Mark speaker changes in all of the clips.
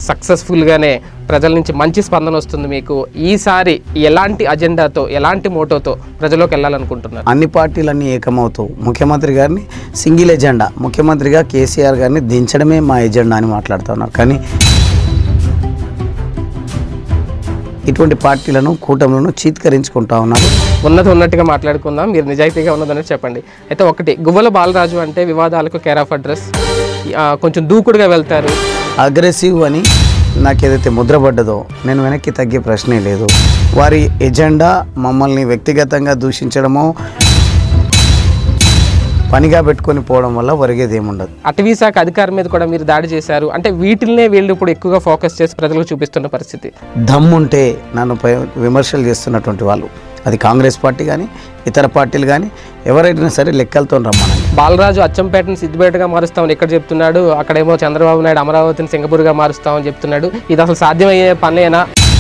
Speaker 1: సక్సెస్ఫుల్గానే ప్రజల నుంచి మంచి స్పందన వస్తుంది మీకు ఈసారి ఎలాంటి అజెండాతో ఎలాంటి మోటోతో ప్రజలోకి వెళ్ళాలనుకుంటున్నారు
Speaker 2: అన్ని పార్టీలన్నీ ఏకమవుతూ ముఖ్యమంత్రి గారిని సింగిల్ ఎజెండా ముఖ్యమంత్రిగా కేసీఆర్ గారిని దించడమే మా ఎజెండా అని మాట్లాడుతూ ఉన్నారు కానీ ఇటువంటి పార్టీలను కూటములను చీత్కరించుకుంటా ఉన్నారు
Speaker 1: ఉన్నది ఉన్నట్టుగా మాట్లాడుకుందాం మీరు నిజాయితీగా ఉన్నదని చెప్పండి అయితే ఒకటి గువ్వల బాలరాజు అంటే వివాదాలకు కేర్ ఆఫ్ అడ్రస్ ఆ, కొంచెం దూకుడుగా వెళ్తారు
Speaker 2: అగ్రెసివ్ అని నాకు ఏదైతే ముద్రపడ్డదో నేను వెనక్కి తగ్గే ప్రశ్నే లేదు వారి ఎజెండా మమ్మల్ని వ్యక్తిగతంగా దూషించడమో పనిగా పెట్టుకొని పోవడం వల్ల ఒరిగేది ఏముండదు
Speaker 1: అటవీ శాఖ అధికారి మీద కూడా మీరు దాడి చేశారు అంటే వీటిల్నే వీళ్ళు ఇప్పుడు ఎక్కువగా ఫోకస్ చేసి ప్రజలకు చూపిస్తున్న పరిస్థితి
Speaker 2: దమ్ముంటే నన్ను పై విమర్శలు చేస్తున్నటువంటి వాళ్ళు అది కాంగ్రెస్ పార్టీ కానీ ఇతర పార్టీలు కానీ ఎవరైనా సరే లెక్కలతో రమ్మనండి
Speaker 1: బాలరాజు అచ్చంపేటను సిద్దిపేటగా మారుస్తామని ఇక్కడ చెప్తున్నాడు అక్కడేమో చంద్రబాబు నాయుడు అమరావతిని సింగపూర్గా మారుస్తామని చెప్తున్నాడు ఇది అసలు సాధ్యమయ్యే పనేనా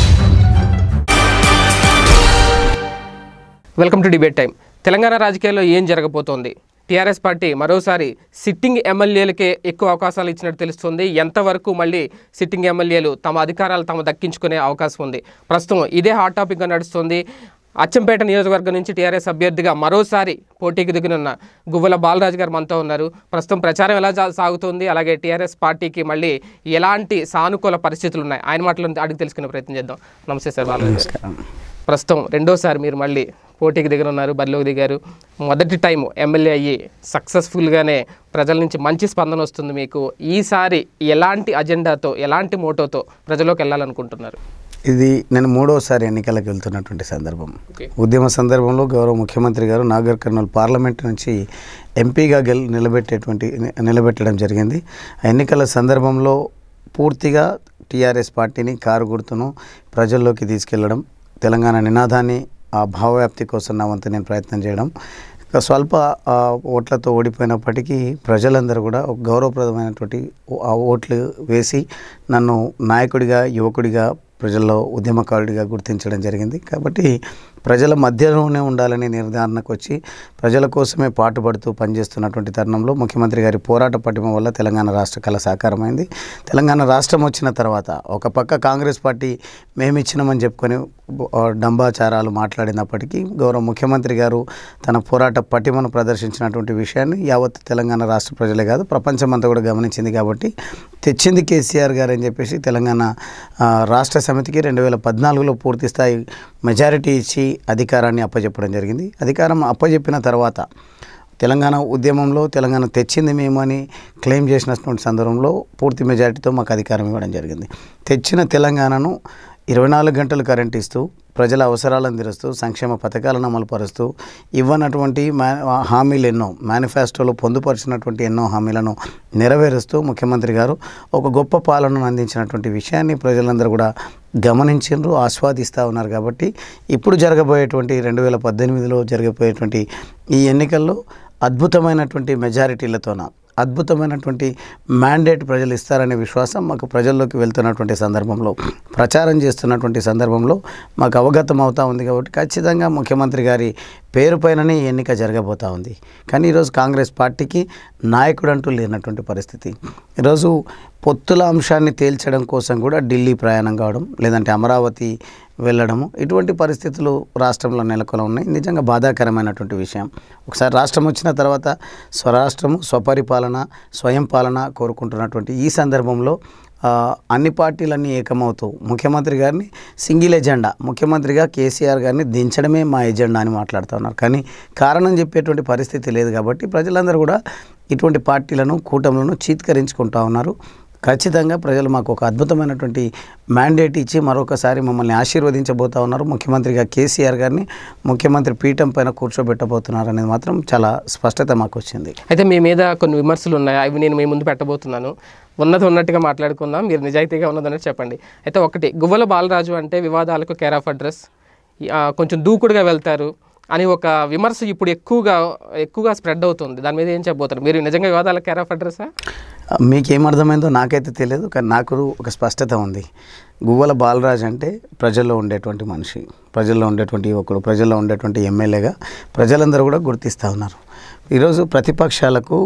Speaker 1: welcome to debate time Telangana రాజకీయాల్లో ఏం జరగబోతోంది టీఆర్ఎస్ పార్టీ మరోసారి సిట్టింగ్ ఎమ్మెల్యేలకే ఎక్కువ అవకాశాలు ఇచ్చినట్టు తెలుస్తుంది ఎంతవరకు మళ్ళీ సిట్టింగ్ ఎమ్మెల్యేలు తమ అధికారాలు తమ దక్కించుకునే అవకాశం ఉంది ప్రస్తుతం ఇదే హాట్ టాపిక్గా నడుస్తుంది అచ్చంపేట నియోజకవర్గం నుంచి టీఆర్ఎస్ అభ్యర్థిగా మరోసారి పోటీకి దిగనున్న గువ్వల బాలరాజు గారు మనతో ఉన్నారు ప్రస్తుతం ప్రచారం ఎలా జా- సాగుతుంది అలాగే టీఆర్ఎస్ పార్టీకి మళ్ళీ ఎలాంటి సానుకూల పరిస్థితులు ఉన్నాయి ఆయన మాటలను అడిగి తెలుసుకునే ప్రయత్నం చేద్దాం నమస్తే సార్ బాలరాజు గారు. ప్రస్తుతం రెండోసారి మీరు మళ్ళీ పోటీకి దిగనున్నారు బరిలోకి దిగారు మొదటి టైం ఎమ్మెల్యే అయ్యి సక్సెస్ఫుల్గానే ప్రజల నుంచి మంచి స్పందన వస్తుంది మీకు ఈసారి ఎలాంటి అజెండాతో ఎలాంటి మోటోతో ప్రజలోకి వెళ్ళాలనుకుంటున్నారు
Speaker 2: ఇది నేను మూడోసారి ఎన్నికలకు వెళ్తున్నటువంటి సందర్భం
Speaker 1: ఓకే
Speaker 2: ఉద్యమ సందర్భంలో గౌరవ ముఖ్యమంత్రి గారు నాగర్ కర్నూలు పార్లమెంట్ నుంచి ఎంపీగా గెల్ నిలబెట్టేటువంటి ని- నిలబెట్టడం జరిగింది ఆ ఎన్నికల సందర్భంలో పూర్తిగా టీఆర్ఎస్ పార్టీని కారు గుర్తును ప్రజల్లోకి తీసుకెళ్లడం తెలంగాణ నినాదాన్ని ఆ భావవ్యాప్తి కోసం నా వంతు నేను ప్రయత్నం చేయడం ఇక స్వల్ప ఆ, ఓట్లతో ఓడిపోయినప్పటికీ ప్రజలందరూ కూడా ఒక గౌరవప్రదమైనటువంటి ఓ- ఆ ఓట్లు వేసి నన్ను నాయకుడిగా యువకుడిగా ప్రజల్లో ఉద్యమకారుడిగా గుర్తించడం జరిగింది కాబట్టి ప్రజల మధ్యలోనే ఉండాలనే నిర్ధారణకు వచ్చి ప్రజల కోసమే పాటుపడుతూ పనిచేస్తున్నటువంటి తరుణంలో ముఖ్యమంత్రి గారి పోరాట పటిమ వల్ల తెలంగాణ రాష్ట్ర కళ సాకారమైంది తెలంగాణ రాష్ట్రం వచ్చిన తర్వాత ఒక పక్క కాంగ్రెస్ పార్టీ మేమిచ్చినామని చెప్పుకొని ఆ, డంబాచారాలు మాట్లాడినప్పటికీ గౌరవ ముఖ్యమంత్రి గారు తన పోరాట పటిమను ప్రదర్శించినటువంటి విషయాన్ని యావత్ తెలంగాణ రాష్ట్ర ప్రజలే కాదు ప్రపంచమంతా కూడా గమనించింది కాబట్టి తెచ్చింది కేసీఆర్ గారు అని చెప్పేసి తెలంగాణ ఆ, రాష్ట్ర సమితికి రెండు వేల పద్నాలుగులో పూర్తి స్థాయి మెజారిటీ ఇచ్చి అధికారాన్ని అప్పచెప్పడం జరిగింది అధికారం అప్పచెప్పిన తర్వాత తెలంగాణ ఉద్యమంలో తెలంగాణ తెచ్చింది మేము అని క్లెయిమ్ చేసినటువంటి సందర్భంలో పూర్తి మెజారిటీతో మాకు అధికారం ఇవ్వడం జరిగింది తెచ్చిన తెలంగాణను ఇరవై నాలుగు గంటలు కరెంట్ ఇస్తూ ప్రజల అవసరాలను తీరుస్తూ సంక్షేమ పథకాలను అమలుపరుస్తూ ఇవ్వనటువంటి మా హామీలు ఎన్నో మేనిఫెస్టోలో పొందుపరిచినటువంటి ఎన్నో హామీలను నెరవేరుస్తూ ముఖ్యమంత్రి గారు ఒక గొప్ప పాలనను అందించినటువంటి విషయాన్ని ప్రజలందరూ కూడా గమనించారు ఆస్వాదిస్తూ ఉన్నారు కాబట్టి ఇప్పుడు జరగబోయేటువంటి రెండు వేల పద్దెనిమిదిలో జరగబోయేటువంటి ఈ ఎన్నికల్లో అద్భుతమైనటువంటి మెజారిటీలతోన అద్భుతమైనటువంటి మ్యాండేట్ ప్రజలు ఇస్తారనే విశ్వాసం మాకు ప్రజల్లోకి వెళ్తున్నటువంటి సందర్భంలో ప్రచారం చేస్తున్నటువంటి సందర్భంలో మాకు అవగతం అవుతా ఉంది కాబట్టి ఖచ్చితంగా ముఖ్యమంత్రి గారి పేరు పైననే ఈ ఎన్నిక జరగబోతూ ఉంది కానీ ఈరోజు కాంగ్రెస్ పార్టీకి నాయకుడు అంటూ లేనటువంటి పరిస్థితి ఈరోజు పొత్తుల అంశాన్ని తేల్చడం కోసం కూడా ఢిల్లీ ప్రయాణం కావడం లేదంటే అమరావతి వెళ్ళడము ఇటువంటి పరిస్థితులు రాష్ట్రంలో నెలకొని ఉన్నాయి నిజంగా బాధాకరమైనటువంటి విషయం ఒకసారి రాష్ట్రం వచ్చిన తర్వాత స్వరాష్ట్రము స్వపరిపాలన స్వయం పాలన కోరుకుంటున్నటువంటి ఈ సందర్భంలో ఆ, అన్ని పార్టీలన్నీ ఏకమవుతూ ముఖ్యమంత్రి గారిని సింగిల్ ఎజెండా ముఖ్యమంత్రిగా కేసీఆర్ గారిని దించడమే మా ఎజెండా అని మాట్లాడుతూ ఉన్నారు కానీ కారణం చెప్పేటువంటి పరిస్థితి లేదు కాబట్టి ప్రజలందరూ కూడా ఇటువంటి పార్టీలను కూటములను చీత్కరించుకుంటా ఉన్నారు ఖచ్చితంగా ప్రజలు మాకు ఒక అద్భుతమైనటువంటి మ్యాండేట్ ఇచ్చి మరొకసారి మమ్మల్ని ఆశీర్వదించబోతా ఉన్నారు ముఖ్యమంత్రిగా కేసీఆర్ గారిని ముఖ్యమంత్రి పీఠం పైన కూర్చోబెట్టబోతున్నారు అనేది మాత్రం చాలా స్పష్టత మాకు వచ్చింది
Speaker 1: అయితే మీ మీద కొన్ని విమర్శలు ఉన్నాయి అవి నేను మీ ముందు పెట్టబోతున్నాను ఉన్నది ఉన్నట్టుగా మాట్లాడుకుందాం మీరు నిజాయితీగా ఉన్నదన్నట్టు చెప్పండి అయితే ఒకటి గువ్వల బాలరాజు అంటే వివాదాలకు కేర్ ఆఫ్ అడ్రస్ ఆ, కొంచెం దూకుడుగా వెళ్తారు అని ఒక విమర్శ ఇప్పుడు ఎక్కువగా ఎక్కువగా స్ప్రెడ్ అవుతుంది దాని మీద ఏం చెప్పబోతారు మీరు నిజంగా వివాదాలకు కేర్ ఆఫ్ అడ్రస్సా
Speaker 2: మీకేం అర్థమైందో నాకైతే తెలియదు కానీ నాకు ఒక స్పష్టత ఉంది గువ్వల బాలరాజ్ అంటే ప్రజల్లో ఉండేటువంటి మనిషి ప్రజల్లో ఉండేటువంటి యువకుడు ప్రజల్లో ఉండేటువంటి ఎమ్మెల్యేగా ప్రజలందరూ కూడా గుర్తిస్తూ ఉన్నారు ఈరోజు ప్రతిపక్షాలకు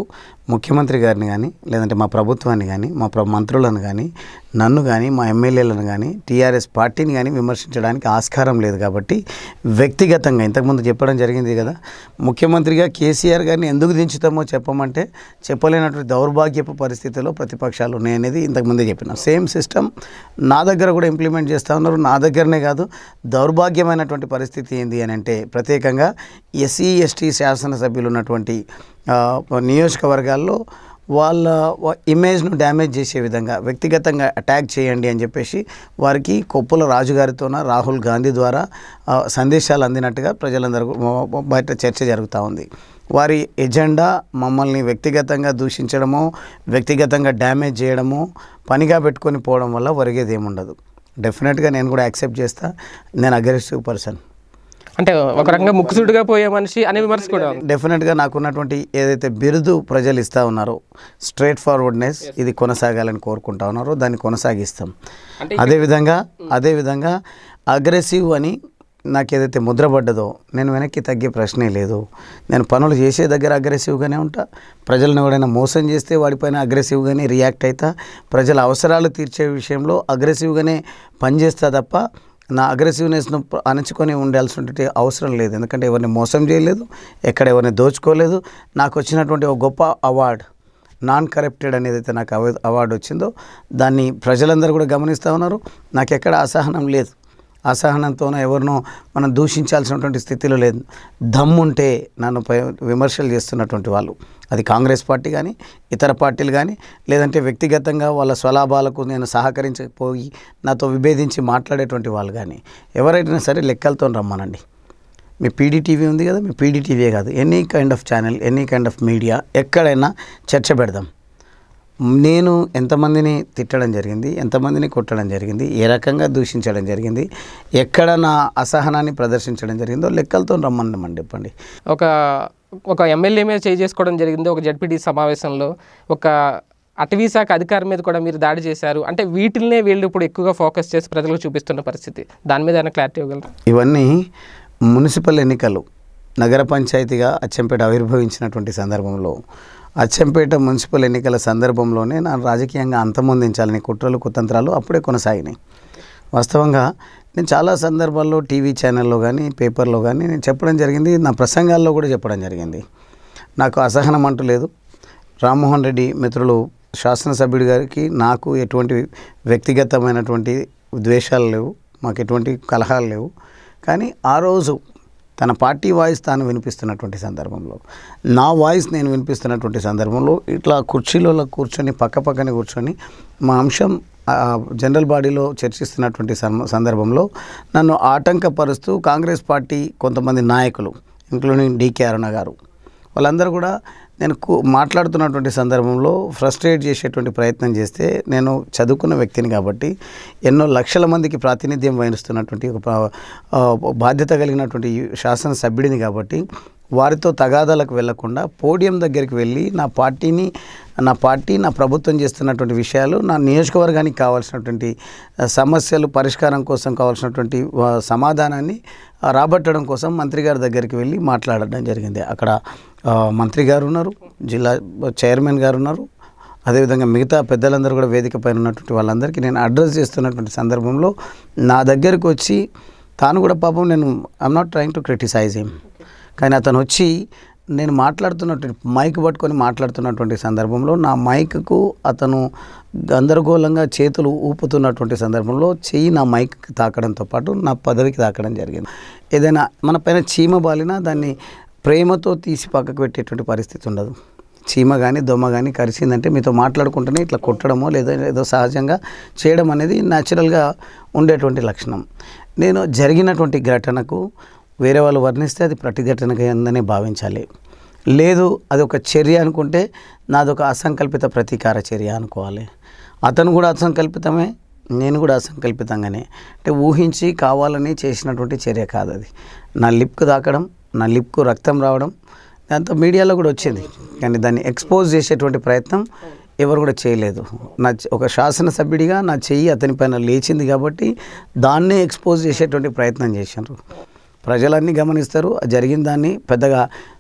Speaker 2: ముఖ్యమంత్రి గారిని కానీ లేదంటే మా ప్రభుత్వాన్ని కానీ మా ప్ర మంత్రులను కానీ నన్ను కానీ మా ఎమ్మెల్యేలను కానీ టీఆర్ఎస్ పార్టీని కానీ విమర్శించడానికి ఆస్కారం లేదు కాబట్టి వ్యక్తిగతంగా ఇంతకుముందు చెప్పడం జరిగింది కదా ముఖ్యమంత్రిగా కేసీఆర్ గారిని ఎందుకు దించుతామో చెప్పమంటే చెప్పలేనటువంటి దౌర్భాగ్యపు పరిస్థితిలో ప్రతిపక్షాలు ఉన్నాయనేది ఇంతకుముందే చెప్పిన సేమ్ సిస్టమ్ నా దగ్గర కూడా ఇంప్లిమెంట్ చేస్తూ ఉన్నారు నా దగ్గరనే కాదు దౌర్భాగ్యమైనటువంటి పరిస్థితి ఏంది అని అంటే ప్రత్యేకంగా ఎస్సీ ఎస్టీ శాసనసభ్యులు ఉన్నటువంటి ఆ, నియోజకవర్గాల్లో వాళ్ళ వ- ఇమేజ్ను డ్యామేజ్ చేసే విధంగా వ్యక్తిగతంగా అటాక్ చేయండి అని చెప్పేసి వారికి కొప్పుల రాజుగారితోన రాహుల్ గాంధీ ద్వారా ఆ, సందేశాలు అందినట్టుగా ప్రజలందరూ మ- బయట చర్చ జరుగుతూ ఉంది వారి ఎజెండా మమ్మల్ని వ్యక్తిగతంగా దూషించడమో వ్యక్తిగతంగా డ్యామేజ్ చేయడమో పనిగా పెట్టుకొని పోవడం వల్ల ఒరిగేది ఏముండదు డెఫినెట్గా నేను కూడా యాక్సెప్ట్ చేస్తా నేను అగ్రెసివ్ పర్సన్
Speaker 1: అంటే ఒక రకంగా ముక్కుసూటిగా పోయే మనిషి అనే విమర్శ కూడా ఉంది
Speaker 2: డెఫినెట్గా నాకున్నటువంటి ఏదైతే బిరుదు ప్రజలు ఇస్తూ ఉన్నారో స్ట్రైట్ ఫార్వర్డ్నెస్ ఇది కొనసాగాలని కోరుకుంటా ఉన్నారో దాన్ని కొనసాగిస్తాం
Speaker 1: అంటే
Speaker 2: అదేవిధంగా అదేవిధంగా అగ్రెసివ్ అని నాకు ఏదైతే ముద్రపడ్డదో నేను వెనక్కి తగ్గే ప్రశ్నే లేదు నేను పనులు చేసే దగ్గర అగ్రెసివ్గానే ఉంటా ప్రజలను ఎవడైనా మోసం చేస్తే వాడిపైన అగ్రెసివ్గానే రియాక్ట్ అవుతా ప్రజల అవసరాలు తీర్చే విషయంలో అగ్రెసివ్గానే పనిచేస్తా తప్ప నా అగ్రెసివ్నెస్ను ప- అణచుకొని ఉండాల్సినటువంటి అవసరం లేదు ఎందుకంటే ఎవరిని మోసం చేయలేదు ఎక్కడ ఎవరిని దోచుకోలేదు నాకు వచ్చినటువంటి ఒక గొప్ప అవార్డ్ నాన్ కరప్టెడ్ అనేది అయితే నాకు అవ- అవార్డు వచ్చిందో దాన్ని ప్రజలందరూ కూడా గమనిస్తూ ఉన్నారు నాకు ఎక్కడ అసహనం లేదు అసహనంతోనో ఎవరినో మనం దూషించాల్సినటువంటి స్థితిలో లేదు దమ్ముంటే నన్ను పై విమర్శలు చేస్తున్నటువంటి వాళ్ళు అది కాంగ్రెస్ పార్టీ కానీ ఇతర పార్టీలు కానీ లేదంటే వ్యక్తిగతంగా వాళ్ళ స్వలాభాలకు నేను సహకరించకపోయి నాతో విభేదించి మాట్లాడేటువంటి వాళ్ళు కానీ ఎవరైనా సరే లెక్కలతో రమ్మనండి మీ పీడీటీవీ ఉంది కదా మీ పీడీటీవీ కాదు any kind of channel any kind of media ఎక్కడైనా చర్చ పెడదాం నేను ఎంతమందిని తిట్టడం జరిగింది ఎంతమందిని కొట్టడం జరిగింది ఏ రకంగా దూషించడం జరిగింది ఎక్కడ నా అసహనాన్ని ప్రదర్శించడం జరిగిందో లెక్కలతో రమ్మన్నామండి చెప్పండి
Speaker 1: ఒక ఒక ఎమ్మెల్యే మీద చేయి చేసుకోవడం జరిగింది ఒక జడ్పీటీ సమావేశంలో ఒక అటవీ శాఖ అధికారి మీద కూడా మీరు దాడి చేశారు అంటే వీటిల్నే వీళ్ళు ఇప్పుడు ఎక్కువగా ఫోకస్ చేసి ప్రజలకు చూపిస్తున్న పరిస్థితి దాని మీద ఏమైనా క్లారిటీ ఇవ్వగలరా
Speaker 2: ఇవన్నీ మున్సిపల్ ఎన్నికలు నగర పంచాయతీగా అచ్చంపేట ఆవిర్భవించినటువంటి సందర్భంలో అచ్చంపేట మున్సిపల్ ఎన్నికల సందర్భంలోనే నా రాజకీయంగా అంతమొందించాలని కుట్రలు కుతంత్రాలు అప్పుడే కొనసాగినాయి వాస్తవంగా నేను చాలా సందర్భాల్లో టీవీ ఛానల్లో కానీ పేపర్లో కానీ నేను చెప్పడం జరిగింది నా ప్రసంగాల్లో కూడా చెప్పడం జరిగింది నాకు అసహనం అంటూ లేదు రామ్మోహన్ రెడ్డి మిత్రులు శాసనసభ్యుడి గారికి నాకు ఎటువంటి వ్యక్తిగతమైనటువంటి ద్వేషాలు లేవు మాకు ఎటువంటి కలహాలు లేవు కానీ ఆ రోజు తన పార్టీ వాయిస్ తాను వినిపిస్తున్నటువంటి సందర్భంలో నా వాయిస్ నేను వినిపిస్తున్నటువంటి సందర్భంలో ఇట్లా కుర్చీలలో కూర్చొని పక్క పక్కనే కూర్చొని మా అంశం ఆ, జనరల్ బాడీలో చర్చిస్తున్నటువంటి సం- సందర్భంలో నన్ను ఆటంకపరుస్తూ కాంగ్రెస్ పార్టీ కొంతమంది నాయకులు ఇంక్లూడింగ్ డికే అరుణ గారు వాళ్ళందరూ కూడా నేను కు- మాట్లాడుతున్నటువంటి సందర్భంలో ఫ్రస్ట్రేట్ చేసేటువంటి ప్రయత్నం చేస్తే నేను చదువుకున్న వ్యక్తిని కాబట్టి ఎన్నో లక్షల మందికి ప్రాతినిధ్యం వహిస్తున్నటువంటి ఒక ప్ర- ఆ, బాధ్యత కలిగినటువంటి శాసనసభ్యుడిని కాబట్టి వారితో తగాదాలకు వెళ్లకుండా పోడియం దగ్గరికి వెళ్ళి నా పార్టీని నా పార్టీ నా ప్రభుత్వం చేస్తున్నటువంటి విషయాలు నా నియోజకవర్గానికి కావాల్సినటువంటి ఆ, సమస్యలు పరిష్కారం కోసం కావాల్సినటువంటి ఆ, సమాధానాన్ని ఆ, రాబట్టడం కోసం మంత్రి గారి దగ్గరికి వెళ్ళి మాట్లాడడం జరిగింది అక్కడ ఆ, మంత్రి గారు ఉన్నారు జిల్లా చైర్మన్ గారు ఉన్నారు అదేవిధంగా మిగతా పెద్దలందరూ కూడా వేదిక పైన ఉన్నటువంటి వాళ్ళందరికీ నేను అడ్రస్ చేస్తున్నటువంటి సందర్భంలో నా దగ్గరికి వచ్చి తాను కూడా పాపం నేను I'm not trying to criticize him కానీ అతను వచ్చి నేను మాట్లాడుతున్నటువంటి మైక్ పట్టుకొని మాట్లాడుతున్నటువంటి సందర్భంలో నా మైక్కు అతను గందరగోళంగా చేతులు ఊపుతున్నటువంటి సందర్భంలో చెయ్యి నా మైక్ తాకడంతో పాటు నా పదవికి తాకడం జరిగింది ఏదైనా మన పైన చీమ బాలినా దాన్ని ప్రేమతో తీసి పక్కకు పెట్టేటువంటి పరిస్థితి ఉండదు చీమ కానీ దొమ్మ కానీ కరిచిందంటే మీతో మాట్లాడుకుంటేనే ఇట్లా కొట్టడమో లేదా ఏదో సహజంగా చేయడం అనేది న్యాచురల్గా ఉండేటువంటి లక్షణం నేను జరిగినటువంటి ఘటనకు వేరే వాళ్ళు వర్ణిస్తే అది ప్రతిఘటన కిందనే భావించాలి లేదు అది ఒక చర్య అనుకుంటే నాదొక అసంకల్పిత ప్రతీకార చర్య అనుకోవాలి అతను కూడా అసంకల్పితమే నేను కూడా అసంకల్పితంగానే అంటే ఊహించి కావాలని చేసినటువంటి చర్య కాదు అది నా లిప్కు తాకడం నా లిప్కు రక్తం రావడం దాంతో మీడియాలో కూడా వచ్చింది కానీ దాన్ని ఎక్స్పోజ్ చేసేటువంటి ప్రయత్నం ఎవరు కూడా చేయలేదు నా చె- ఒక శాసనసభ్యుడిగా నా చెయ్యి అతని పైన లేచింది కాబట్టి దాన్నే ఎక్స్పోజ్ చేసేటువంటి ప్రయత్నం చేశారు ప్రజలన్నీ గమనిస్తారు ఆ జరిగిన దాన్ని పెద్దగా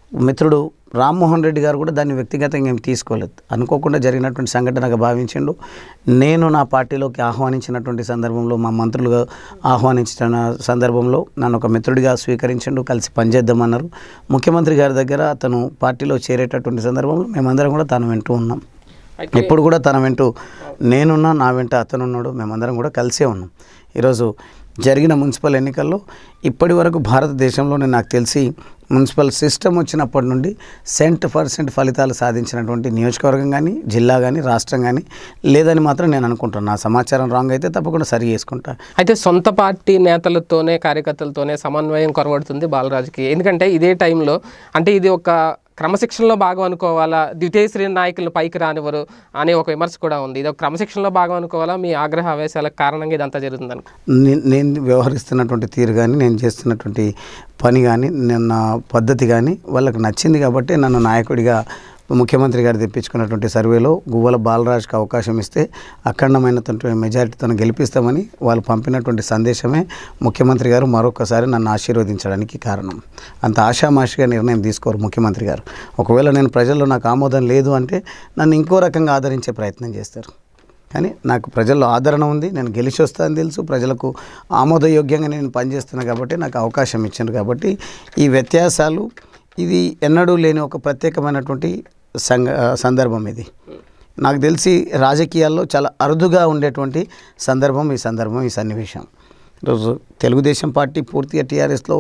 Speaker 2: మిత్రుడు రామ్మోహన్ రెడ్డి గారు కూడా దాన్ని వ్యక్తిగతంగా ఏం తీసుకోలేదు అనుకోకుండా జరిగినటువంటి సంఘటనగా భావించిండు నేను నా పార్టీలోకి ఆహ్వానించినటువంటి సందర్భంలో మా మంత్రులుగా ఆహ్వానించిన సందర్భంలో నన్ను ఒక మిత్రుడిగా స్వీకరించిండు కలిసి పనిచేద్దామన్నారు ముఖ్యమంత్రి గారి దగ్గర అతను పార్టీలో చేరేటటువంటి సందర్భంలో మేమందరం కూడా తను వింటూ ఉన్నాం
Speaker 1: అయితే
Speaker 2: ఇప్పుడు కూడా తన వెంటూ నేనున్నా నా వెంట అతను ఉన్నాడు మేమందరం కూడా కలిసే ఉన్నాం ఈరోజు జరిగిన మున్సిపల్ ఎన్నికల్లో ఇప్పటి వరకు భారతదేశంలోనే నాకు తెలిసి మున్సిపల్ సిస్టమ్ వచ్చినప్పటి నుండి సెంట్ పర్సెంట్ ఫలితాలు సాధించినటువంటి నియోజకవర్గం కానీ జిల్లా కానీ రాష్ట్రం కానీ లేదని మాత్రం నేను అనుకుంటున్నాను నా సమాచారం రాంగ్ అయితే తప్పకుండా సరి చేసుకుంటా
Speaker 1: అయితే సొంత పార్టీ నేతలతోనే కార్యకర్తలతోనే సమన్వయం కొరవడుతుంది బాలరాజుకి ఎందుకంటే ఇదే టైంలో అంటే ఇది ఒక క్రమశిక్షణలో భాగం అనుకోవాలా ద్వితీయ శ్రేణి నాయకులను పైకి రానివ్వరు అనే ఒక విమర్శ కూడా ఉంది ఇది ఒక క్రమశిక్షణలో భాగం అనుకోవాలా మీ ఆగ్రహ ఆవేశాలకు కారణంగా ఇదంతా జరుగుతుంది అనుకో
Speaker 2: నే- నేను వ్యవహరిస్తున్నటువంటి తీరు కానీ నేను చేస్తున్నటువంటి పని కానీ నేను నా పద్ధతి కానీ వాళ్ళకి నచ్చింది కాబట్టి నన్ను నాయకుడిగా ముఖ్యమంత్రి గారు తెప్పించుకున్నటువంటి సర్వేలో గువ్వల బాలరాజ్కి అవకాశం ఇస్తే అఖండమైనటువంటి మెజారిటీతో గెలిపిస్తామని వాళ్ళు పంపినటువంటి సందేశమే ముఖ్యమంత్రి గారు మరొకసారి నన్ను ఆశీర్వదించడానికి కారణం అంత ఆషామాషిగా నిర్ణయం తీసుకోరు ముఖ్యమంత్రి గారు ఒకవేళ నేను ప్రజల్లో నాకు ఆమోదం లేదు అంటే నన్ను ఇంకో రకంగా ఆదరించే ప్రయత్నం చేస్తారు కానీ నాకు ప్రజల్లో ఆదరణ ఉంది నేను గెలిచి వస్తానని తెలుసు ప్రజలకు ఆమోదయోగ్యంగా నేను పనిచేస్తున్నా కాబట్టి నాకు అవకాశం ఇచ్చారు కాబట్టి ఈ వ్యత్యాసాలు ఇది ఎన్నడూ లేని ఒక ప్రత్యేకమైనటువంటి సంగ సందర్భం ఇది నాకు తెలిసి రాజకీయాల్లో చాలా అరుదుగా ఉండేటువంటి సందర్భం ఈ సందర్భం ఈ సన్నివేశం ఈరోజు తెలుగుదేశం పార్టీ పూర్తిగా టీఆర్ఎస్లో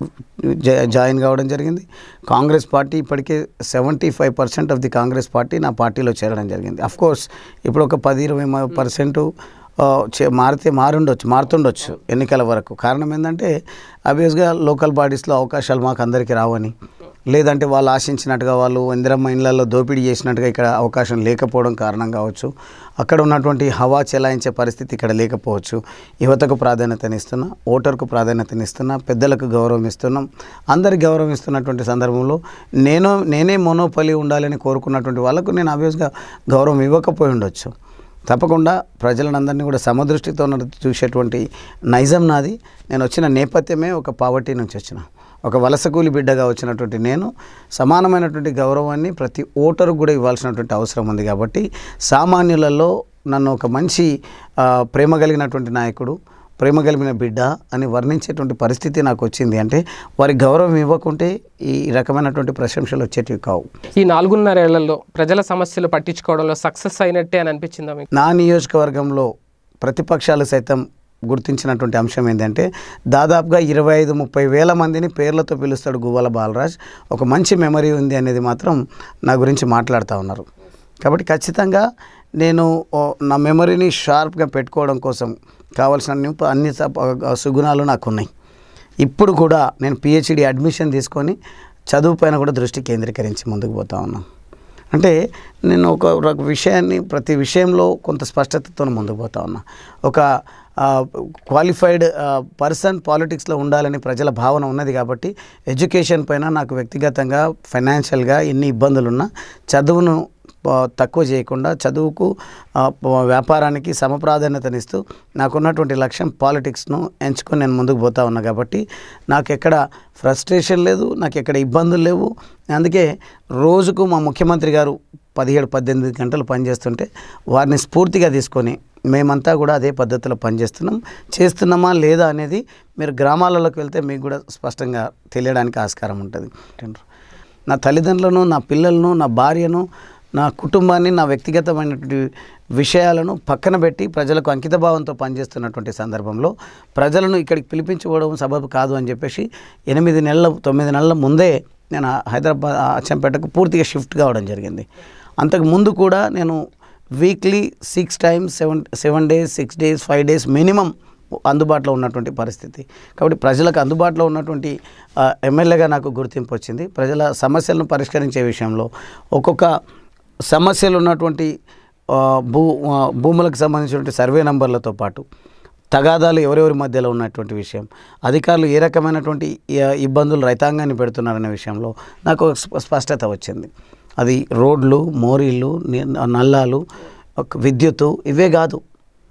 Speaker 2: జా- జాయిన్ కావడం జరిగింది కాంగ్రెస్ పార్టీ ఇప్పటికే seventy five percent of the Congress party నా పార్టీలో చేరడం జరిగింది అఫ్ కోర్స్ ఇప్పుడు ఒక పది ఇరవై పర్సెంట్ మారితే మారుండొచ్చు మారుతుండొచ్చు ఎన్నికల వరకు కారణం ఏంటంటే అబ్వియస్గా లోకల్ బాడీస్లో అవకాశాలు మాకు అందరికీ రావని లేదంటే వాళ్ళు ఆశించినట్టుగా వాళ్ళు ఇందిరమ్మ ఇళ్లలో దోపిడీ చేసినట్టుగా ఇక్కడ అవకాశం లేకపోవడం కారణం కావచ్చు అక్కడ ఉన్నటువంటి హవా చెలాయించే పరిస్థితి ఇక్కడ లేకపోవచ్చు యువతకు ప్రాధాన్యతనిస్తున్నా ఓటర్కు ప్రాధాన్యతనిస్తున్నా పెద్దలకు గౌరవం ఇస్తున్నాం అందరికి గౌరవం ఇస్తున్నటువంటి సందర్భంలో నేను నేనే మోనోపలి ఉండాలని కోరుకున్నటువంటి వాళ్ళకు నేను ఆబ్వియస్గా గౌరవం ఇవ్వకపోయి ఉండొచ్చు తప్పకుండా ప్రజలందరినీ కూడా సమదృష్టితో చూసేటువంటి నైజం నాది నేను వచ్చిన నేపథ్యమే ఒక పావర్టీ నుంచి వచ్చిన ఒక వలస కూలి బిడ్డగా వచ్చినటువంటి నేను సమానమైనటువంటి గౌరవాన్ని ప్రతి ఓటరు కూడా ఇవ్వాల్సినటువంటి అవసరం ఉంది కాబట్టి సామాన్యులలో నన్ను ఒక మంచి ఆ, ప్రేమ కలిగినటువంటి నాయకుడు ప్రేమ కలిగిన బిడ్డ అని వర్ణించేటువంటి పరిస్థితి నాకు వచ్చింది అంటే వారి గౌరవం ఇవ్వకుంటే ఈ రకమైనటువంటి ప్రశంసలు వచ్చేటివి కావు
Speaker 1: ఈ నాలుగున్నరేళ్లలో ప్రజల సమస్యలు పట్టించుకోవడంలో సక్సెస్ అయినట్టే అని అనిపించిందా మీకు
Speaker 2: నా నియోజకవర్గంలో ప్రతిపక్షాలు సైతం గుర్తించినటువంటి అంశం ఏంటంటే దాదాపుగా ఇరవై ఐదు ముప్పై వేల మందిని పేర్లతో పిలుస్తాడు గువ్వల బాలరాజ్ ఒక మంచి మెమరీ ఉంది అనేది మాత్రం నా గురించి మాట్లాడుతూ ఉన్నారు కాబట్టి ఖచ్చితంగా నేను ఓ, నా మెమరీని షార్ప్గా పెట్టుకోవడం కోసం కావాల్సిన అన్ని ప- అన్ని సప- సుగుణాలు నాకు ఉన్నాయి ఇప్పుడు కూడా నేను పిహెచ్డి అడ్మిషన్ తీసుకొని చదువు పైన కూడా దృష్టి కేంద్రీకరించి ముందుకు పోతా ఉన్నాను అంటే నేను ఒక ఒక విషయాన్ని ప్రతి విషయంలో కొంత స్పష్టతతో ముందుకు పోతా ఉన్నా ఒక క్వాలిఫైడ్ పర్సన్ పాలిటిక్స్లో ఉండాలని ప్రజల భావన ఉన్నది కాబట్టి ఎడ్యుకేషన్ పైన నాకు వ్యక్తిగతంగా ఫైనాన్షియల్గా ఎన్ని ఇబ్బందులు ఉన్నా చదువును ఆ, తక్కువ చేయకుండా చదువుకు ఆ, ప- వ్యాపారానికి సమప్రాధాన్యతనిస్తూ నాకున్నటువంటి లక్ష్యం పాలిటిక్స్ను ఎంచుకొని నేను ముందుకు పోతా ఉన్నా కాబట్టి నాకు ఎక్కడ ఫ్రస్ట్రేషన్ లేదు నాకు ఎక్కడ ఇబ్బందులు లేవు అందుకే రోజుకు మా ముఖ్యమంత్రి గారు పదిహేడు పద్దెనిమిది గంటలు పనిచేస్తుంటే వారిని స్ఫూర్తిగా తీసుకొని మేమంతా కూడా అదే పద్ధతిలో పనిచేస్తున్నాం చేస్తున్నామా లేదా అనేది మీరు గ్రామాలలోకి వెళ్తే మీకు కూడా స్పష్టంగా తెలియడానికి ఆస్కారం ఉంటుంది నా తల్లిదండ్రులను నా పిల్లలను నా భార్యను నా కుటుంబాన్ని నా వ్యక్తిగతమైనటువంటి విషయాలను పక్కన పెట్టి ప్రజలకు అంకితభావంతో పనిచేస్తున్నటువంటి సందర్భంలో ప్రజలను ఇక్కడికి పిలిపించుకోవడం సబబు కాదు అని చెప్పేసి ఎనిమిది నెలల తొమ్మిది నెలల ముందే నేను హైదరాబాద్ అచ్చంపేటకు పూర్తిగా షిఫ్ట్ కావడం జరిగింది అంతకు ముందు కూడా నేను weekly six times seven seven days six days five days minimum అందుబాటులో ఉన్నటువంటి పరిస్థితి కాబట్టి ప్రజలకు అందుబాటులో ఉన్నటువంటి ఆ, ఎమ్మెల్యేగా నాకు గుర్తింపు వచ్చింది ప్రజల సమస్యలను పరిష్కరించే విషయంలో ఒక్కొక్క సమస్యలు ఉన్నటువంటి ఆ, భూ ఆ, భూములకు సంబంధించినటువంటి సర్వే నంబర్లతో పాటు తగాదాలు ఎవరెవరి మధ్యలో ఉన్నటువంటి విషయం అధికారులు ఏ రకమైనటువంటి ఆ, ఇబ్బందులు రైతాంగాన్ని పెడుతున్నారనే విషయంలో నాకు ఒక స్ప- స్పష్టత వచ్చింది అది రోడ్లు మోరీళ్ళు ని- నల్లాలు ఒక విద్యుత్తు ఇవే కాదు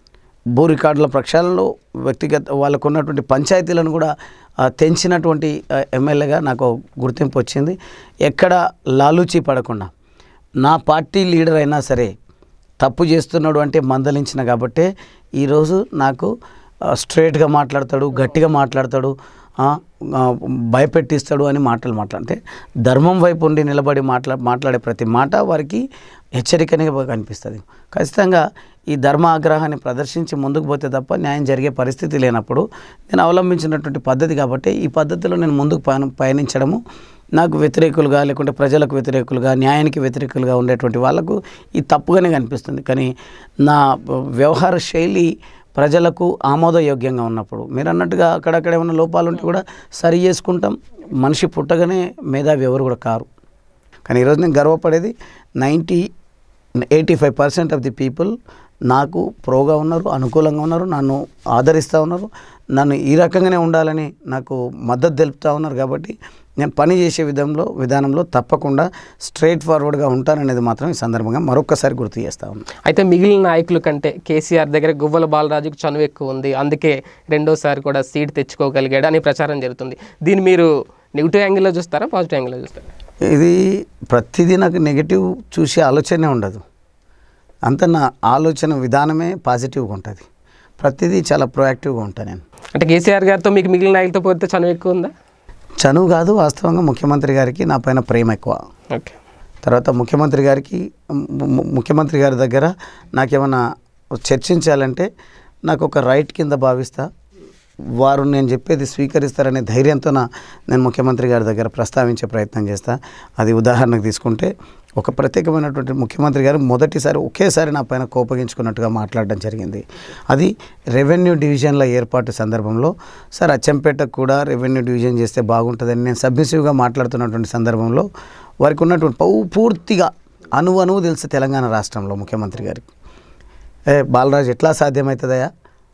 Speaker 2: భూ రికార్డుల ప్రక్షాళనలో వ్యక్తిగత వాళ్ళకు ఉన్నటువంటి పంచాయతీలను కూడా ఆ, తెంచినటువంటి ఆ, ఎమ్మెల్యేగా నాకు గుర్తింపు వచ్చింది ఎక్కడ లాలూచి పడకుండా నా పార్టీ లీడర్ అయినా సరే తప్పు చేస్తున్నాడు అంటే మందలించిన కాబట్టే ఈరోజు నాకు ఆ, స్ట్రైట్గా మాట్లాడతాడు గట్టిగా మాట్లాడతాడు ఆ, ఆ, భయపెట్టిస్తాడు అని మాటలు మాట్లాడితే ధర్మం వైపు ఉండి నిలబడి మాట్లా మాట్లాడే ప్రతి మాట వారికి హెచ్చరికనే కనిపిస్తుంది ఖచ్చితంగా ఈ ధర్మ ఆగ్రహాన్ని ప్రదర్శించి ముందుకు పోతే తప్ప న్యాయం జరిగే పరిస్థితి లేనప్పుడు నేను అవలంబించినటువంటి పద్ధతి కాబట్టి ఈ పద్ధతిలో నేను ముందుకు పయన పయనించడము నాకు వ్యతిరేకులుగా లేకుంటే ప్రజలకు వ్యతిరేకులుగా న్యాయానికి వ్యతిరేకులుగా ఉండేటువంటి వాళ్ళకు ఈ తప్పుగానే కనిపిస్తుంది కానీ నా వ్యవహార శైలి ప్రజలకు ఆమోదయోగ్యంగా ఉన్నప్పుడు మీరు అన్నట్టుగా అక్కడక్కడ ఏమైనా లోపాలు ఉంటే కూడా సరి చేసుకుంటాం మనిషి పుట్టగానే మేధావి ఎవరు కూడా కారు కానీ ఈరోజు నేను గర్వపడేది ninety eighty five percent of the people నాకు ప్రోగా ఉన్నారు అనుకూలంగా ఉన్నారు నన్ను ఆదరిస్తూ ఉన్నారు నన్ను ఈ రకంగానే ఉండాలని నాకు మద్దతు తెలుపుతూ ఉన్నారు కాబట్టి నేను పని చేసే విధంలో విధానంలో తప్పకుండా స్ట్రైట్ ఫార్వర్డ్గా ఉంటాననేది మాత్రం ఈ సందర్భంగా మరొక్కసారి గుర్తు చేస్తా ఉన్నాను
Speaker 1: అయితే మిగిలిన నాయకుల కంటే కేసీఆర్ దగ్గర గువ్వల బాలరాజుకు చనువు ఎక్కువ ఉంది అందుకే రెండోసారి కూడా సీట్ తెచ్చుకోగలిగాడు అని ప్రచారం జరుగుతుంది దీన్ని మీరు నెగిటివ్ యాంగిల్లో చూస్తారా పాజిటివ్ యాంగిల్లో చూస్తారా
Speaker 2: ఇది ప్రతిదీ నాకు నెగిటివ్ చూసే ఆలోచనే ఉండదు అంత నా ఆలోచన విధానమే పాజిటివ్గా ఉంటుంది ప్రతిదీ చాలా ప్రొయాక్టివ్గా ఉంటాను నేను
Speaker 1: అంటే కేసీఆర్ గారితో మీకు మిగిలిన నాయకులతో పోతే చనువు ఎక్కువ ఉందా
Speaker 2: చనువు కాదు వాస్తవంగా ముఖ్యమంత్రి గారికి నా పైన ప్రేమ ఎక్కువ
Speaker 1: ఓకే
Speaker 2: తర్వాత ముఖ్యమంత్రి గారికి ము- ము- ముఖ్యమంత్రి గారి దగ్గర నాకేమన్నా చర్చించాలంటే నాకు ఒక రైట్ కింద భావిస్తా వారు నేను చెప్పేది స్వీకరిస్తారనే ధైర్యంతో నా నేను ముఖ్యమంత్రి గారి దగ్గర ప్రస్తావించే ప్రయత్నం చేస్తా అది ఉదాహరణకు తీసుకుంటే ఒక ప్రత్యేకమైనటువంటి ముఖ్యమంత్రి గారు మొదటిసారి ఒకేసారి నా పైన కోపగించుకున్నట్టుగా మాట్లాడడం జరిగింది అది రెవెన్యూ డివిజన్ల ఏర్పాటు సందర్భంలో సార్ అచ్చంపేటకు కూడా రెవెన్యూ డివిజన్ చేస్తే బాగుంటుందని నేను సబ్మిసివ్గా మాట్లాడుతున్నటువంటి సందర్భంలో వారికి ఉన్నటువంటి పౌ పూర్తిగా అణువు అణువు తెలుసు తెలంగాణ రాష్ట్రంలో ముఖ్యమంత్రి గారికి ఏ బాలరాజు ఎట్లా సాధ్యమవుతుందయా